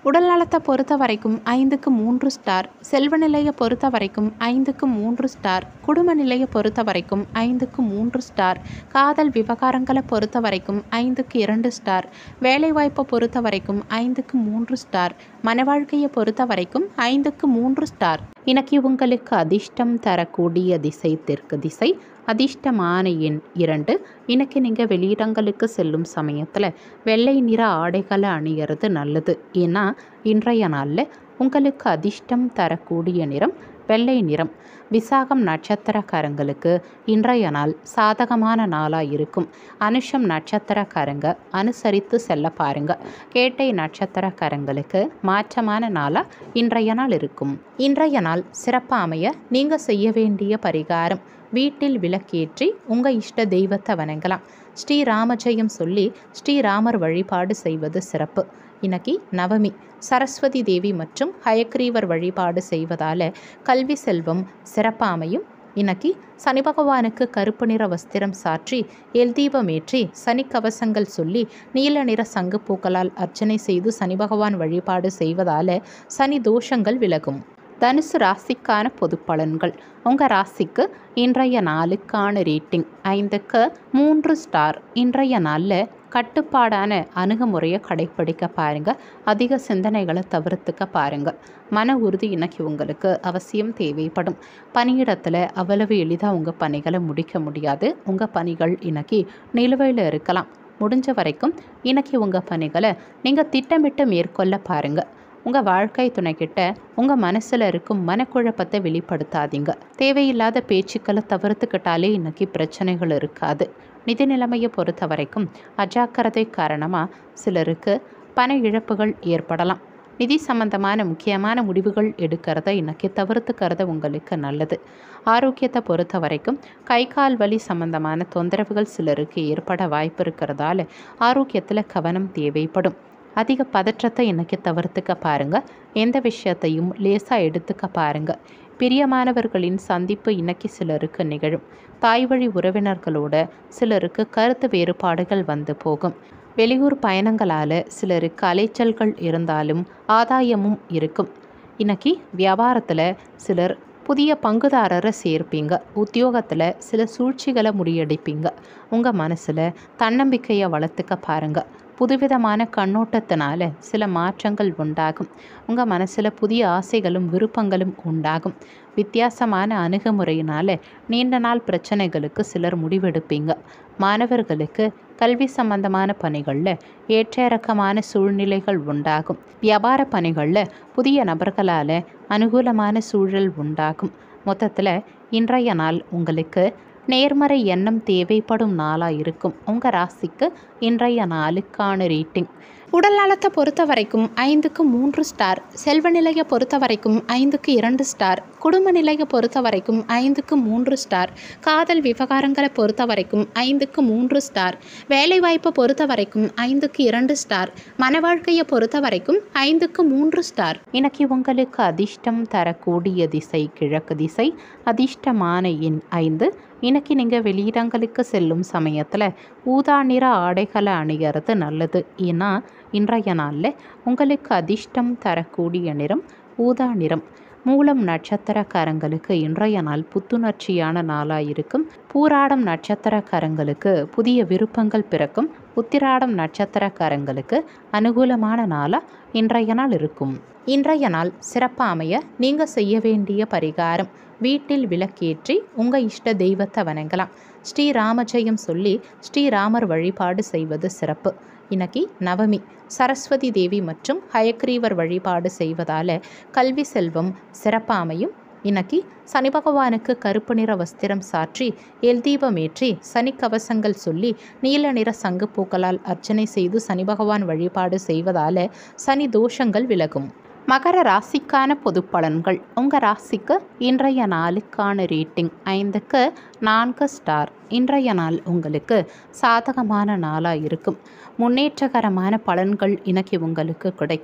உடல் நலத்தை பொறுத்த வரைக்கும் ஐந்துக்கு மூன்று ஸ்டார் செல்வ நிலையை பொறுத்த வரைக்கும் ஐந்துக்கு மூன்று ஸ்டார் குடும்ப நிலையை பொறுத்த வரைக்கும் ஐந்துக்கு மூன்று ஸ்டார் காதல் விவகாரங்களை பொறுத்த வரைக்கும் ஐந்துக்கு இரண்டு ஸ்டார் வேலைவாய்ப்பை பொறுத்த வரைக்கும் ஐந்துக்கு மூன்று ஸ்டார் மன வாழ்க்கையை பொறுத்த வரைக்கும் ஐந்துக்கு மூன்று ஸ்டார் இன்னைக்கு உங்களுக்கு அதிர்ஷ்டம் தரக்கூடிய திசை தெற்கு திசை அதிர்ஷ்டமான எண் இரண்டு இன்னைக்கு நீங்கள் வெளியிடங்களுக்கு செல்லும் சமயத்தில் வெள்ளை நிற ஆடைகளை அணிகிறது நல்லது ஏன்னா இன்றைய நாளில் உங்களுக்கு அதிர்ஷ்டம் தரக்கூடிய நிறம் வெள்ளை நிறம் விசாகம் நட்சத்திரக்காரங்களுக்கு இன்றைய நாள் சாதகமான நாளாக இருக்கும் அனுஷம் நட்சத்திரக்காரங்க அனுசரித்து செல்ல பாருங்க கேட்டை நட்சத்திரக்காரங்களுக்கு மாற்றமான நாளாக இன்றைய நாள் இருக்கும் இன்றைய நாள் சிறப்பாக அமைய நீங்கள் செய்ய வேண்டிய பரிகாரம் வீட்டில் விளக்கேற்றி உங்கள் இஷ்ட தெய்வத்தை வணங்கலாம் ஸ்ரீராமஜெயம் சொல்லி ஸ்ரீராமர் வழிபாடு செய்வது சிறப்பு இன்னைக்கு நவமி சரஸ்வதி தேவி மற்றும் ஹயக்ரீவர் வழிபாடு செய்வதால் கல்வி செல்வம் சிறப்பாமையும் இன்னைக்கு சனி பகவானுக்கு கருப்பு நிற வஸ்திரம் சாற்றி எல் தீபமேற்றி சனி கவசங்கள் சொல்லி நீல நிற சங்கு பூக்களால் அர்ச்சனை செய்து சனி பகவான் வழிபாடு செய்வதால் சனி தோஷங்கள் விலகும் தனுசு ராசிக்கான பொது பலன்கள் உங்கள் ராசிக்கு இன்றைய நாளுக்கான ரேட்டிங் ஐந்துக்கு மூன்று ஸ்டார் இன்றைய நாளில் கட்டுப்பாடான அணுகுமுறையை கடைப்பிடிக்க பாருங்கள் அதிக சிந்தனைகளை தவிர்த்துக்க பாருங்கள் மன உறுதி இன்னைக்கு உங்களுக்கு அவசியம் தேவைப்படும் பணியிடத்தில் அவ்வளவு எளிதாக உங்கள் பணிகளை முடிக்க முடியாது உங்கள் பணிகள் இன்னைக்கு நிலுவையில் இருக்கலாம் முடிஞ்ச வரைக்கும் இன்னைக்கு உங்கள் பணிகளை நீங்கள் திட்டமிட்டு மேற்கொள்ள பாருங்கள் உங்கள் வாழ்க்கை துணைக்கிட்ட உங்கள் மனசில் இருக்கும் மனக்குழப்பத்தை வெளிப்படுத்தாதீங்க தேவையில்லாத பேச்சுக்களை தவிர்த்துக்கிட்டாலே இன்னைக்கு பிரச்சனைகள் இருக்காது நிதி நிலைமையை பொறுத்த வரைக்கும் அஜாக்கிரதை காரணமாக சிலருக்கு பண இழப்புகள் ஏற்படலாம் நிதி சம்பந்தமான முக்கியமான முடிவுகள் எடுக்கிறத இன்னைக்கு தவிர்த்துக்கிறது உங்களுக்கு நல்லது ஆரோக்கியத்தை பொறுத்த வரைக்கும் கை கால் வலி சம்பந்தமான தொந்தரவுகள் சிலருக்கு ஏற்பட வாய்ப்பு இருக்கிறதால ஆரோக்கியத்தில் கவனம் தேவைப்படும் அதிக பதற்றத்தை இன்னைக்கு தவிர்த்துக்க பாருங்க எந்த விஷயத்தையும் லேசாக எடுத்துக்க பாருங்க பிரியமானவர்களின் சந்திப்பு இன்னைக்கு சிலருக்கு நிகழும் தாய் வழி உறவினர்களோட சிலருக்கு கருத்து வேறுபாடுகள் வந்து போகும் வெளியூர் பயணங்களால் சிலருக்கு அலைச்சல்கள் இருந்தாலும் ஆதாயமும் இருக்கும் இன்னைக்கு வியாபாரத்தில் சிலர் புதிய பங்குதாரரை சேர்ப்பீங்க உத்தியோகத்தில் சில சூழ்ச்சிகளை முறியடிப்பீங்க உங்கள் மனசில் தன்னம்பிக்கையை வளர்த்துக்க பாருங்கள் புதுவிதமான கண்ணோட்டத்தினால சில மாற்றங்கள் உண்டாகும் உங்கள் மனசில் புதிய ஆசைகளும் விருப்பங்களும் உண்டாகும் வித்தியாசமான அணுகுமுறையினால் நீண்ட நாள் பிரச்சனைகளுக்கு சிலர் முடிவெடுப்பீங்க மாணவர்களுக்கு கல்வி சம்பந்தமான பணிகளில் ஏற்ற இறக்கமான சூழ்நிலைகள் உண்டாகும் வியாபார பணிகளில் புதிய நபர்களால் அனுகூலமான சூழல் உண்டாகும் மொத்தத்தில் இன்றைய நாள் உங்களுக்கு நேர்மறை எண்ணம் தேவைப்படும் நாளாக இருக்கும் உங்கள் ராசிக்கு இன்றைய நாளுக்கான ரேட்டிங் உடல் நலத்தை பொறுத்த வரைக்கும் ஐந்துக்கு மூன்று ஸ்டார் செல்வ நிலையை பொறுத்த வரைக்கும் ஐந்துக்கு இரண்டு ஸ்டார் குடும்ப நிலையை பொறுத்த வரைக்கும் ஐந்துக்கு மூன்று ஸ்டார் காதல் விவகாரங்களை பொறுத்த வரைக்கும் ஐந்துக்கு மூன்று ஸ்டார் வேலைவாய்ப்பை பொறுத்த வரைக்கும் ஐந்துக்கு இரண்டு ஸ்டார் மன வாழ்க்கையை பொறுத்த வரைக்கும் ஐந்துக்கு மூன்று ஸ்டார் இன்னைக்கு உங்களுக்கு அதிர்ஷ்டம் தரக்கூடிய திசை கிழக்கு திசை அதிர்ஷ்டமான எண் ஐந்து இன்னைக்கு நீங்கள் வெளியிடங்களுக்கு செல்லும் சமயத்தில் ஊதா நிற ஆடைகளை அணிகிறது நல்லது ஏன்னா இன்றைய நாளில் உங்களுக்கு அதிர்ஷ்டம் தரக்கூடிய நிறம் ஊதா நிறம் மூலம் நட்சத்திரக்காரங்களுக்கு இன்றைய நாள் புத்துணர்ச்சியான நாளாக இருக்கும் பூராடம் நட்சத்திரக்காரங்களுக்கு புதிய விருப்பங்கள் பிறக்கும் உத்திராடம் நட்சத்திரக்காரங்களுக்கு அனுகூலமான நாளாக இன்றைய நாள் இருக்கும் இன்றைய நாள் சிறப்பாக அமைய நீங்கள் செய்ய வேண்டிய பரிகாரம் வீட்டில் விளக்கேற்றி உங்கள் இஷ்ட தெய்வத்தை வணங்கலாம் ஸ்ரீராமஜெயம் சொல்லி ஸ்ரீராமர் வழிபாடு செய்வது சிறப்பு இன்னைக்கு நவமி சரஸ்வதி தேவி மற்றும் ஹயக்ரீவர் வழிபாடு செய்வதால் கல்வி செல்வம் சிறப்பாமையும் இன்னைக்கு சனி பகவானுக்கு கருப்பு நிற வஸ்திரம் சாற்றி எல் தீபமேற்றி சனி கவசங்கள் சொல்லி நீல நிற சங்கு பூக்களால் அர்ச்சனை செய்து சனி பகவான் வழிபாடு செய்வதால் சனி தோஷங்கள் விலகும் மகர ராசிக்கான பொது பலன்கள் உங்கள் ராசிக்கு இன்றைய நாளுக்கான ரேட்டிங் ஐந்துக்கு நான்கு ஸ்டார் இன்றைய நாள் உங்களுக்கு சாதகமான நாளாக இருக்கும் முன்னேற்றகரமான பலன்கள் இன்னைக்கு உங்களுக்கு கிடைக்கும்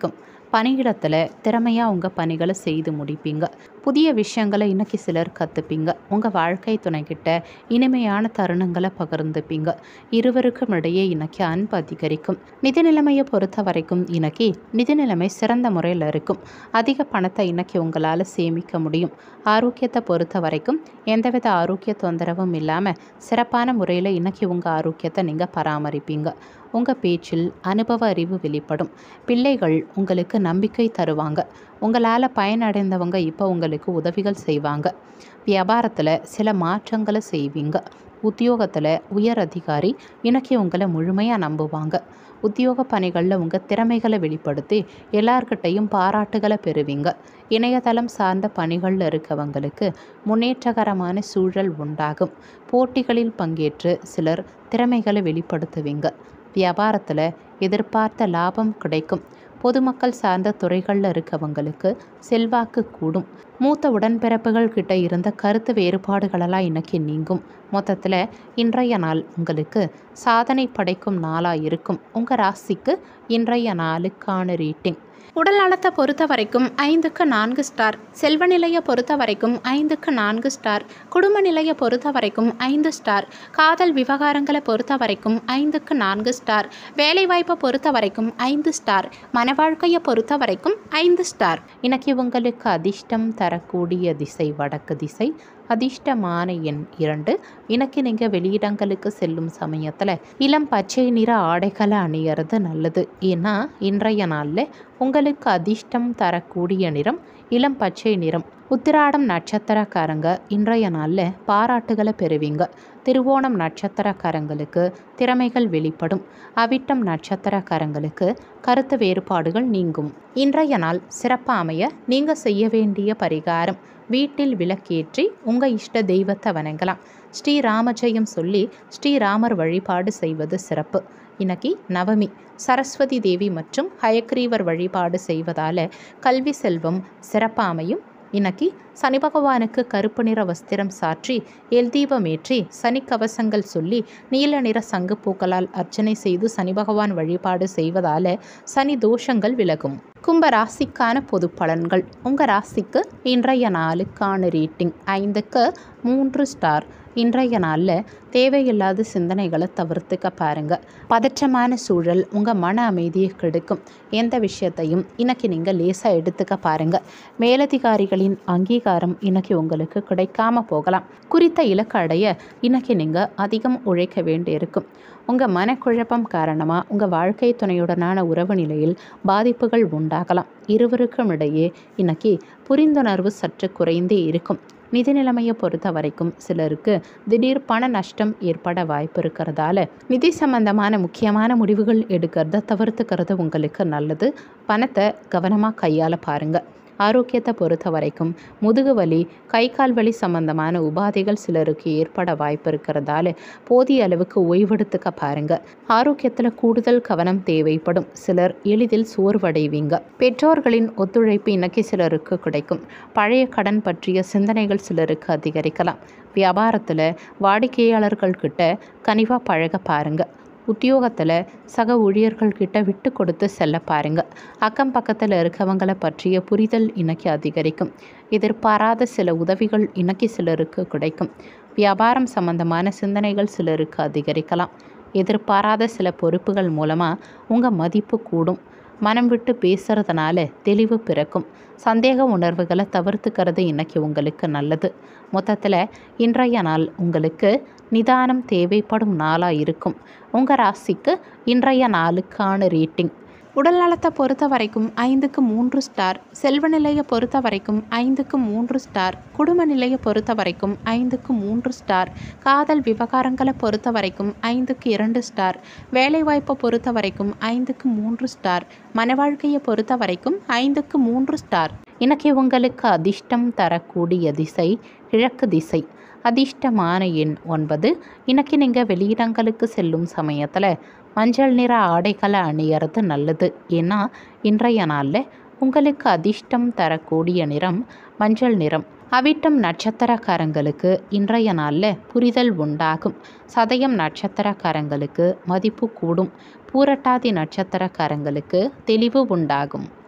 பணியிடத்தில் திறமையாக உங்கள் பணிகளை செய்து முடிப்பீங்க புதிய விஷயங்களை இன்னைக்கு சிலர் கற்றுப்பீங்க உங்கள் வாழ்க்கை துணைக்கிட்ட இனிமையான தருணங்களை பகிர்ந்துப்பீங்க இருவருக்கும் இடையே இன்னைக்கு அன்பு அதிகரிக்கும் நிதி நிலைமையை பொறுத்த வரைக்கும் இன்னைக்கு நிதி நிலைமை சிறந்த முறையில் இருக்கும் அதிக பணத்தை இன்னைக்கு உங்களால் சேமிக்க முடியும் ஆரோக்கியத்தை பொறுத்த வரைக்கும் எந்தவித ஆரோக்கிய தொந்தரவும் இல்லாமல் சிறப்பான முறையில் இன்னைக்கு உங்கள் ஆரோக்கியத்தை நீங்கள் பராமரிப்பீங்க உங்கள் பேச்சில் அனுபவ அறிவு வெளிப்படும் பிள்ளைகள் உங்களுக்கு நம்பிக்கை தருவாங்க உங்களால் பயனடைந்தவங்க இப்போ உங்களுக்கு உதவிகள் செய்வாங்க வியாபாரத்தில் சில மாற்றங்களை செய்வீங்க உத்தியோகத்தில் உயர் அதிகாரி இன்னைக்கு உங்களை முழுமையாக நம்புவாங்க உத்தியோக பணிகளில் உங்கள் திறமைகளை வெளிப்படுத்தி எல்லார்கிட்டையும் பாராட்டுகளை பெறுவீங்க இணையதளம் சார்ந்த பணிகளில் இருக்கவங்களுக்கு முன்னேற்றகரமான சூழல் உண்டாகும் போட்டிகளில் பங்கேற்று சிலர் திறமைகளை வெளிப்படுத்துவீங்க வியாபாரத்தில் எதிர்பார்த்த லாபம் கிடைக்கும் பொதுமக்கள் சார்ந்த துறைகளில் இருக்கவங்களுக்கு செல்வாக்கு கூடும் மூத்த உடன்பிறப்புகள் கிட்ட இருந்த கருத்து வேறுபாடுகளெல்லாம் இன்னைக்கு நீங்கும் மொத்தத்தில் இன்றைய நாள் உங்களுக்கு சாதனை படைக்கும் நாளாக இருக்கும் உங்கள் ராசிக்கு இன்றைய நாளுக்கான ரீட்டிங் உடல் நலத்தை பொறுத்த வரைக்கும் ஐந்துக்கு நான்கு ஸ்டார் செல்வ நிலையை பொறுத்த வரைக்கும் ஐந்துக்கு நான்கு ஸ்டார் குடும்ப நிலையை பொறுத்த வரைக்கும் ஐந்து ஸ்டார் காதல் விவகாரங்களை பொறுத்த வரைக்கும் ஐந்துக்கு நான்கு ஸ்டார் வேலைவாய்ப்பை பொறுத்த வரைக்கும் ஐந்து ஸ்டார் மன வாழ்க்கையை பொறுத்த வரைக்கும் ஐந்து ஸ்டார் இன்னைக்கு உங்களுக்கு அதிர்ஷ்டம் தரக்கூடிய திசை வடக்கு திசை அதிர்ஷ்டமான எண் இரண்டு இன்னைக்கு நீங்கள் வெளியிடங்களுக்கு செல்லும் சமயத்தில் இளம் பச்சை நிற ஆடைகளை அணியறது நல்லது ஏன்னா இன்றைய நாளில் உங்களுக்கு அதிர்ஷ்டம் தரக்கூடிய நிறம் இளம் பச்சை நிறம் உத்திராடம் நட்சத்திரக்காரங்க இன்றைய நாளில் பாராட்டுகளை பெறுவீங்க திருவோணம் நட்சத்திரக்காரங்களுக்கு திறமைகள் வெளிப்படும் அவிட்டம் நட்சத்திரக்காரங்களுக்கு கருத்து வேறுபாடுகள் நீங்கும் இன்றைய நாள் சிறப்பாக அமைய நீங்கள் செய்ய வேண்டிய பரிகாரம் வீட்டில் விளக்கேற்றி உங்கள் இஷ்ட தெய்வத்தை வணங்கலாம் ஸ்ரீராமஜெயம் சொல்லி ஸ்ரீராமர் வழிபாடு செய்வது சிறப்பு இன்னைக்கு நவமி சரஸ்வதி தேவி மற்றும் ஹயக்ரீவர் வழிபாடு செய்வதால் கல்வி செல்வம் சிறப்பாக அமையும் இன்னைக்கு சனி பகவானுக்கு கருப்பு நிற வஸ்திரம் சாற்றி எல் தீபம் ஏற்றி சனி கவசங்கள் சொல்லி நீல நிற சங்கு பூக்களால் அர்ச்சனை செய்து சனி பகவான் வழிபாடு செய்வதால் சனி தோஷங்கள் விலகும் கும்ப ராசிக்கான பொது பலன்கள் உங்கள் ராசிக்கு இன்றைய நாளுக்கான ரேட்டிங் ஐந்துக்கு மூன்று ஸ்டார் இன்றைய நாளில் தேவையில்லாத சிந்தனைகளை தவிர்த்துக்க பாருங்க பதற்றமான சூழல் உங்கள் மன அமைதியை கெடுக்கும் எந்த விஷயத்தையும் இன்னைக்கு நீங்கள் லேசாக எடுத்துக்க பாருங்க மேலதிகாரிகளின் அங்கீகாரம் இன்னைக்கு உங்களுக்கு கிடைக்காம போகலாம் குறித்த இலக்கு அடைய இன்னைக்கு நீங்கள் அதிகம் உழைக்க வேண்டியிருக்கும் உங்கள் மனக்குழப்பம் காரணமாக உங்கள் வாழ்க்கை துணையுடனான உறவு நிலையில் பாதிப்புகள் உண்டாகலாம் இருவருக்கும் இடையே இன்னைக்கு புரிந்துணர்வு சற்று குறைந்தே இருக்கும் நிதி நிலைமையை பொறுத்த வரைக்கும் சிலருக்கு திடீர் பண நஷ்டம் ஏற்பட வாய்ப்பு இருக்கிறதால நிதி சம்பந்தமான முக்கியமான முடிவுகள் எடுக்கிறத தவிர்த்துக்கிறது உங்களுக்கு நல்லது பணத்தை கவனமாக கையாள பாருங்கள் ஆரோக்கியத்தை பொறுத்த வரைக்கும் முதுகு வலி கை கால் வலி சம்பந்தமான உபாதைகள் சிலருக்கு ஏற்பட வாய்ப்பு இருக்கிறதால போதிய அளவுக்கு ஓய்வெடுத்துக்க பாருங்க ஆரோக்கியத்தில் கூடுதல் கவனம் தேவைப்படும் சிலர் எளிதில் சோர்வடைவீங்க பெற்றோர்களின் ஒத்துழைப்பு இன்னைக்கு சிலருக்கு கிடைக்கும் பழைய கடன் பற்றிய சிந்தனைகள் சிலருக்கு அதிகரிக்கலாம் வியாபாரத்தில் வாடிக்கையாளர்கள் கிட்ட கனிவாக பழக பாருங்க உத்தியோகத்தில் சக ஊழியர்கள் கிட்ட விட்டு கொடுத்து செல்ல பாருங்க அக்கம் பக்கத்தில் இருக்கவங்களை பற்றிய புரிதல் இன்னைக்கு அதிகரிக்கும் எதிர்பாராத சில உதவிகள் இன்னைக்கு சிலருக்கு கிடைக்கும் வியாபாரம் சம்பந்தமான சிந்தனைகள் சிலருக்கு அதிகரிக்கலாம் எதிர்பாராத சில பொறுப்புகள் மூலமாக உங்கள் மதிப்பு கூடும் மனம் விட்டு பேசுறதுனால தெளிவு பிறக்கும் சந்தேக உணர்வுகளை தவிர்த்துக்கிறது இன்னைக்கு உங்களுக்கு நல்லது மொத்தத்தில் இன்றைய நாள் உங்களுக்கு நிதானம் தேவைப்படும் நாளாக இருக்கும் உங்கள் ராசிக்கு இன்றைய நாளுக்கான ரேட்டிங் உடல் நலத்தை பொறுத்த வரைக்கும் ஐந்துக்கு மூன்று ஸ்டார் செல்வ நிலையை பொறுத்த வரைக்கும் ஐந்துக்கு மூன்று ஸ்டார் குடும்ப நிலையை பொறுத்த வரைக்கும் ஐந்துக்கு மூன்று ஸ்டார் காதல் விவகாரங்களை பொறுத்த வரைக்கும் ஐந்துக்கு இரண்டு ஸ்டார் வேலைவாய்ப்பை பொறுத்த வரைக்கும் ஐந்துக்கு மூன்று ஸ்டார் மன வாழ்க்கையை பொறுத்த வரைக்கும் ஐந்துக்கு மூன்று ஸ்டார் இன்னைக்கு உங்களுக்கு அதிர்ஷ்டம் தரக்கூடிய திசை கிழக்கு திசை அதிர்ஷ்டமான எண் ஒன்பது இன்னைக்கு நீங்கள் வெளியிடங்களுக்கு செல்லும் சமயத்தில் மஞ்சள் நிற ஆடைகளை அணியறது நல்லது ஏன்னா இன்றைய நாளில் உங்களுக்கு அதிர்ஷ்டம் தரக்கூடிய நிறம் மஞ்சள் நிறம் அவிட்டம் நட்சத்திரக்காரங்களுக்கு இன்றைய நாளில் புரிதல் உண்டாகும் சதயம் நட்சத்திரக்காரங்களுக்கு மதிப்பு கூடும் பூரட்டாதி நட்சத்திரக்காரங்களுக்கு தெளிவு உண்டாகும்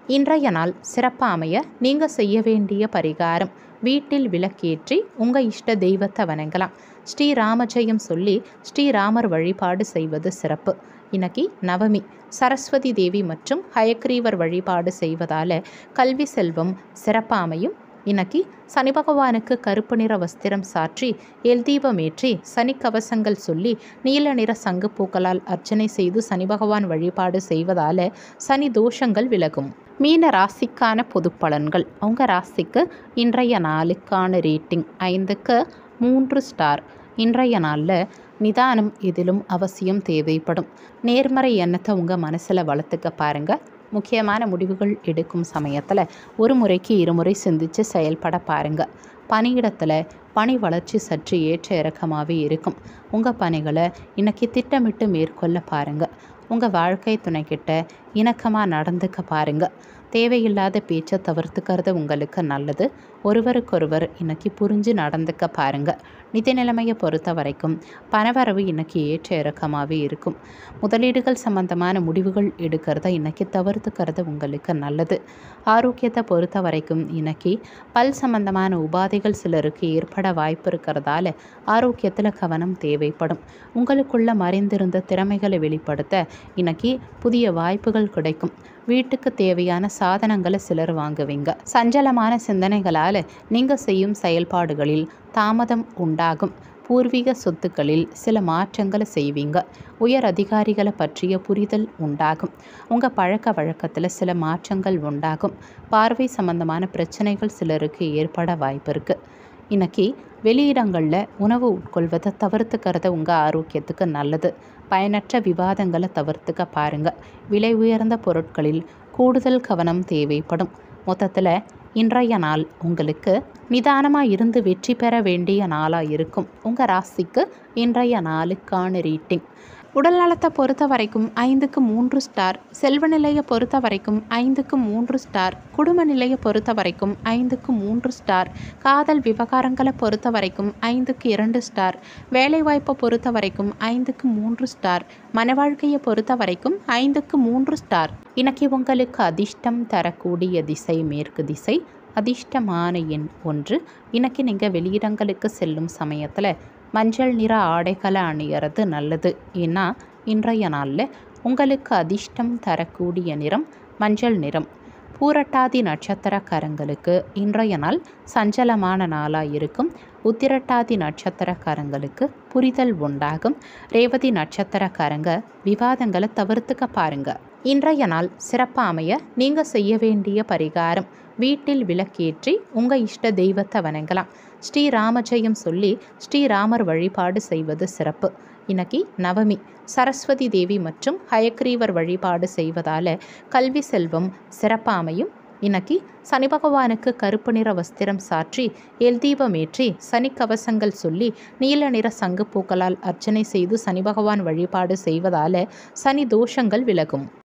இன்றைய நாள் சிறப்பாக அமைய நீங்கள் செய்ய வேண்டிய பரிகாரம் வீட்டில் விளக்கேற்றி உங்கள் இஷ்ட தெய்வத்தை வணங்கலாம் ஸ்ரீராமஜெயம் சொல்லி ஸ்ரீராமர் வழிபாடு செய்வது சிறப்பு இன்னைக்கு நவமி சரஸ்வதி தேவி மற்றும் ஹயக்ரீவர் வழிபாடு செய்வதால் கல்வி செல்வம் சிறப்பாக அமையும் இன்னைக்கு சனி பகவானுக்கு கருப்பு நிற வஸ்திரம் சாற்றி எல் தீபமேற்றி சனி கவசங்கள் சொல்லி நீல நிற சங்கு பூக்களால் அர்ச்சனை செய்து சனி பகவான் வழிபாடு செய்வதால் சனி தோஷங்கள் விலகும் மீன ராசிக்கான பொது பலன்கள் உங்கள் ராசிக்கு இன்றைய நாளுக்கான ரேட்டிங் ஐந்துக்கு மூன்று ஸ்டார் இன்றைய நாளில் நிதானம் இதிலும் அவசியம் தேவைப்படும் நேர்மறை எண்ணத்தை உங்கள் மனசில் வளர்த்துக்க பாருங்கள் முக்கியமான முடிவுகள் எடுக்கும் சமயத்தில் ஒரு முறைக்கு இருமுறை சிந்தித்து செயல்பட பாருங்கள் பணியிடத்தில் பணி வளர்ச்சி சற்று ஏற்ற இறக்கமாகவே இருக்கும் உங்கள் பணிகளை இன்னைக்கு திட்டமிட்டு மேற்கொள்ள பாருங்கள் உங்கள் வாழ்க்கை துணைக்கிட்ட இணக்கமாக நடந்துக்க பாருங்கள் தேவையில்லாத பேச்சை தவிர்த்துக்கிறது உங்களுக்கு நல்லது ஒருவருக்கொருவர் இன்னைக்கு புரிஞ்சு நடந்துக்க பாருங்கள் நிதி நிலைமையை பொறுத்த வரைக்கும் பணவரவு இன்னைக்கு ஏற்ற இறக்கமாகவே இருக்கும் முதலீடுகள் சம்பந்தமான முடிவுகள் எடுக்கிறத இன்னைக்கு தவிர்த்துக்கிறது உங்களுக்கு நல்லது ஆரோக்கியத்தை பொறுத்த வரைக்கும் இன்னைக்கு பல் சம்பந்தமான உபாதைகள் சிலருக்கு ஏற்பட வாய்ப்பு இருக்கிறதால ஆரோக்கியத்தில் கவனம் தேவைப்படும் உங்களுக்குள்ள மறைந்திருந்த திறமைகளை வெளிப்படுத்த இன்னைக்கு புதிய வாய்ப்புகள் கிடைக்கும் வீட்டுக்கு தேவையான சாதனங்களை சிலர் வாங்குவீங்க சஞ்சலமான சிந்தனைகளால் நீங்கள் செய்யும் செயல்பாடுகளில் தாமதம் உண்டாகும் பூர்வீக சொத்துக்களில் சில மாற்றங்களை செய்வீங்க உயர் அதிகாரிகளை பற்றிய புரிதல் உண்டாகும் உங்கள் பழக்க வழக்கத்தில் சில மாற்றங்கள் உண்டாகும் பார்வை சம்பந்தமான பிரச்சனைகள் சிலருக்கு ஏற்பட வாய்ப்பு இருக்குது இன்னைக்கு வெளியிடங்களில் உணவு உட்கொள்வதை தவிர்த்துக்கிறது உங்கள் ஆரோக்கியத்துக்கு நல்லது பயனற்ற விவாதங்களை தவிர்த்துக்க பாருங்கள் விலை உயர்ந்த பொருட்களில் கூடுதல் கவனம் தேவைப்படும் மொத்தத்தில் இன்றைய நாள் உங்களுக்கு நிதானமாக இருந்து வெற்றி பெற வேண்டிய நாளாக இருக்கும் உங்கள் ராசிக்கு இன்றைய நாளுக்கான ரீட்டிங் உடல் நலத்தை பொறுத்த வரைக்கும் ஐந்துக்கு மூன்று ஸ்டார் செல்வ நிலையை பொறுத்த வரைக்கும் ஐந்துக்கு மூன்று ஸ்டார் குடும்ப நிலையை பொறுத்த வரைக்கும் ஐந்துக்கு மூன்று ஸ்டார் காதல் விவகாரங்களை பொறுத்த வரைக்கும் ஐந்துக்கு இரண்டு ஸ்டார் வேலைவாய்ப்பை பொறுத்த வரைக்கும் ஐந்துக்கு மூன்று ஸ்டார் மன வாழ்க்கையை பொறுத்த வரைக்கும் ஐந்துக்கு மூன்று ஸ்டார் இன்னைக்கு உங்களுக்கு அதிர்ஷ்டம் தரக்கூடிய திசை மேற்கு திசை அதிர்ஷ்டமான எண் ஒன்று இன்னைக்கு நீங்கள் வெளியிடங்களுக்கு செல்லும் சமயத்தில் மஞ்சள் நிற ஆடைகளை அணியறது நல்லது ஏன்னா இன்றைய நாளில் உங்களுக்கு அதிர்ஷ்டம் தரக்கூடிய நிறம் மஞ்சள் நிறம் பூரட்டாதி நட்சத்திரக்காரங்களுக்கு இன்றைய நாள் சஞ்சலமான நாளாக இருக்கும் உத்திரட்டாதி நட்சத்திரக்காரங்களுக்கு புரிதல் உண்டாகும் ரேவதி நட்சத்திரக்காரங்க விவாதங்களை தவிர்த்துக்க பாருங்க இன்றைய நாள் சிறப்பாக அமைய நீங்கள் செய்ய வேண்டிய பரிகாரம் வீட்டில் விளக்கேற்றி உங்கள் இஷ்ட தெய்வத்தை வணங்கலாம் ஸ்ரீராமஜெயம் சொல்லி ஸ்ரீராமர் வழிபாடு செய்வது சிறப்பு இன்னைக்கு நவமி சரஸ்வதி தேவி மற்றும் ஹயக்ரீவர் வழிபாடு செய்வதால் கல்வி செல்வம் சிறப்பாக அமையும் இன்னைக்கு சனி பகவானுக்கு கருப்பு நிற வஸ்திரம் சாற்றி எல் தீபமேற்றி சனி கவசங்கள் சொல்லி நீல நிற சங்கு பூக்களால் அர்ச்சனை செய்து சனி பகவான் வழிபாடு செய்வதால் சனி தோஷங்கள் விலகும்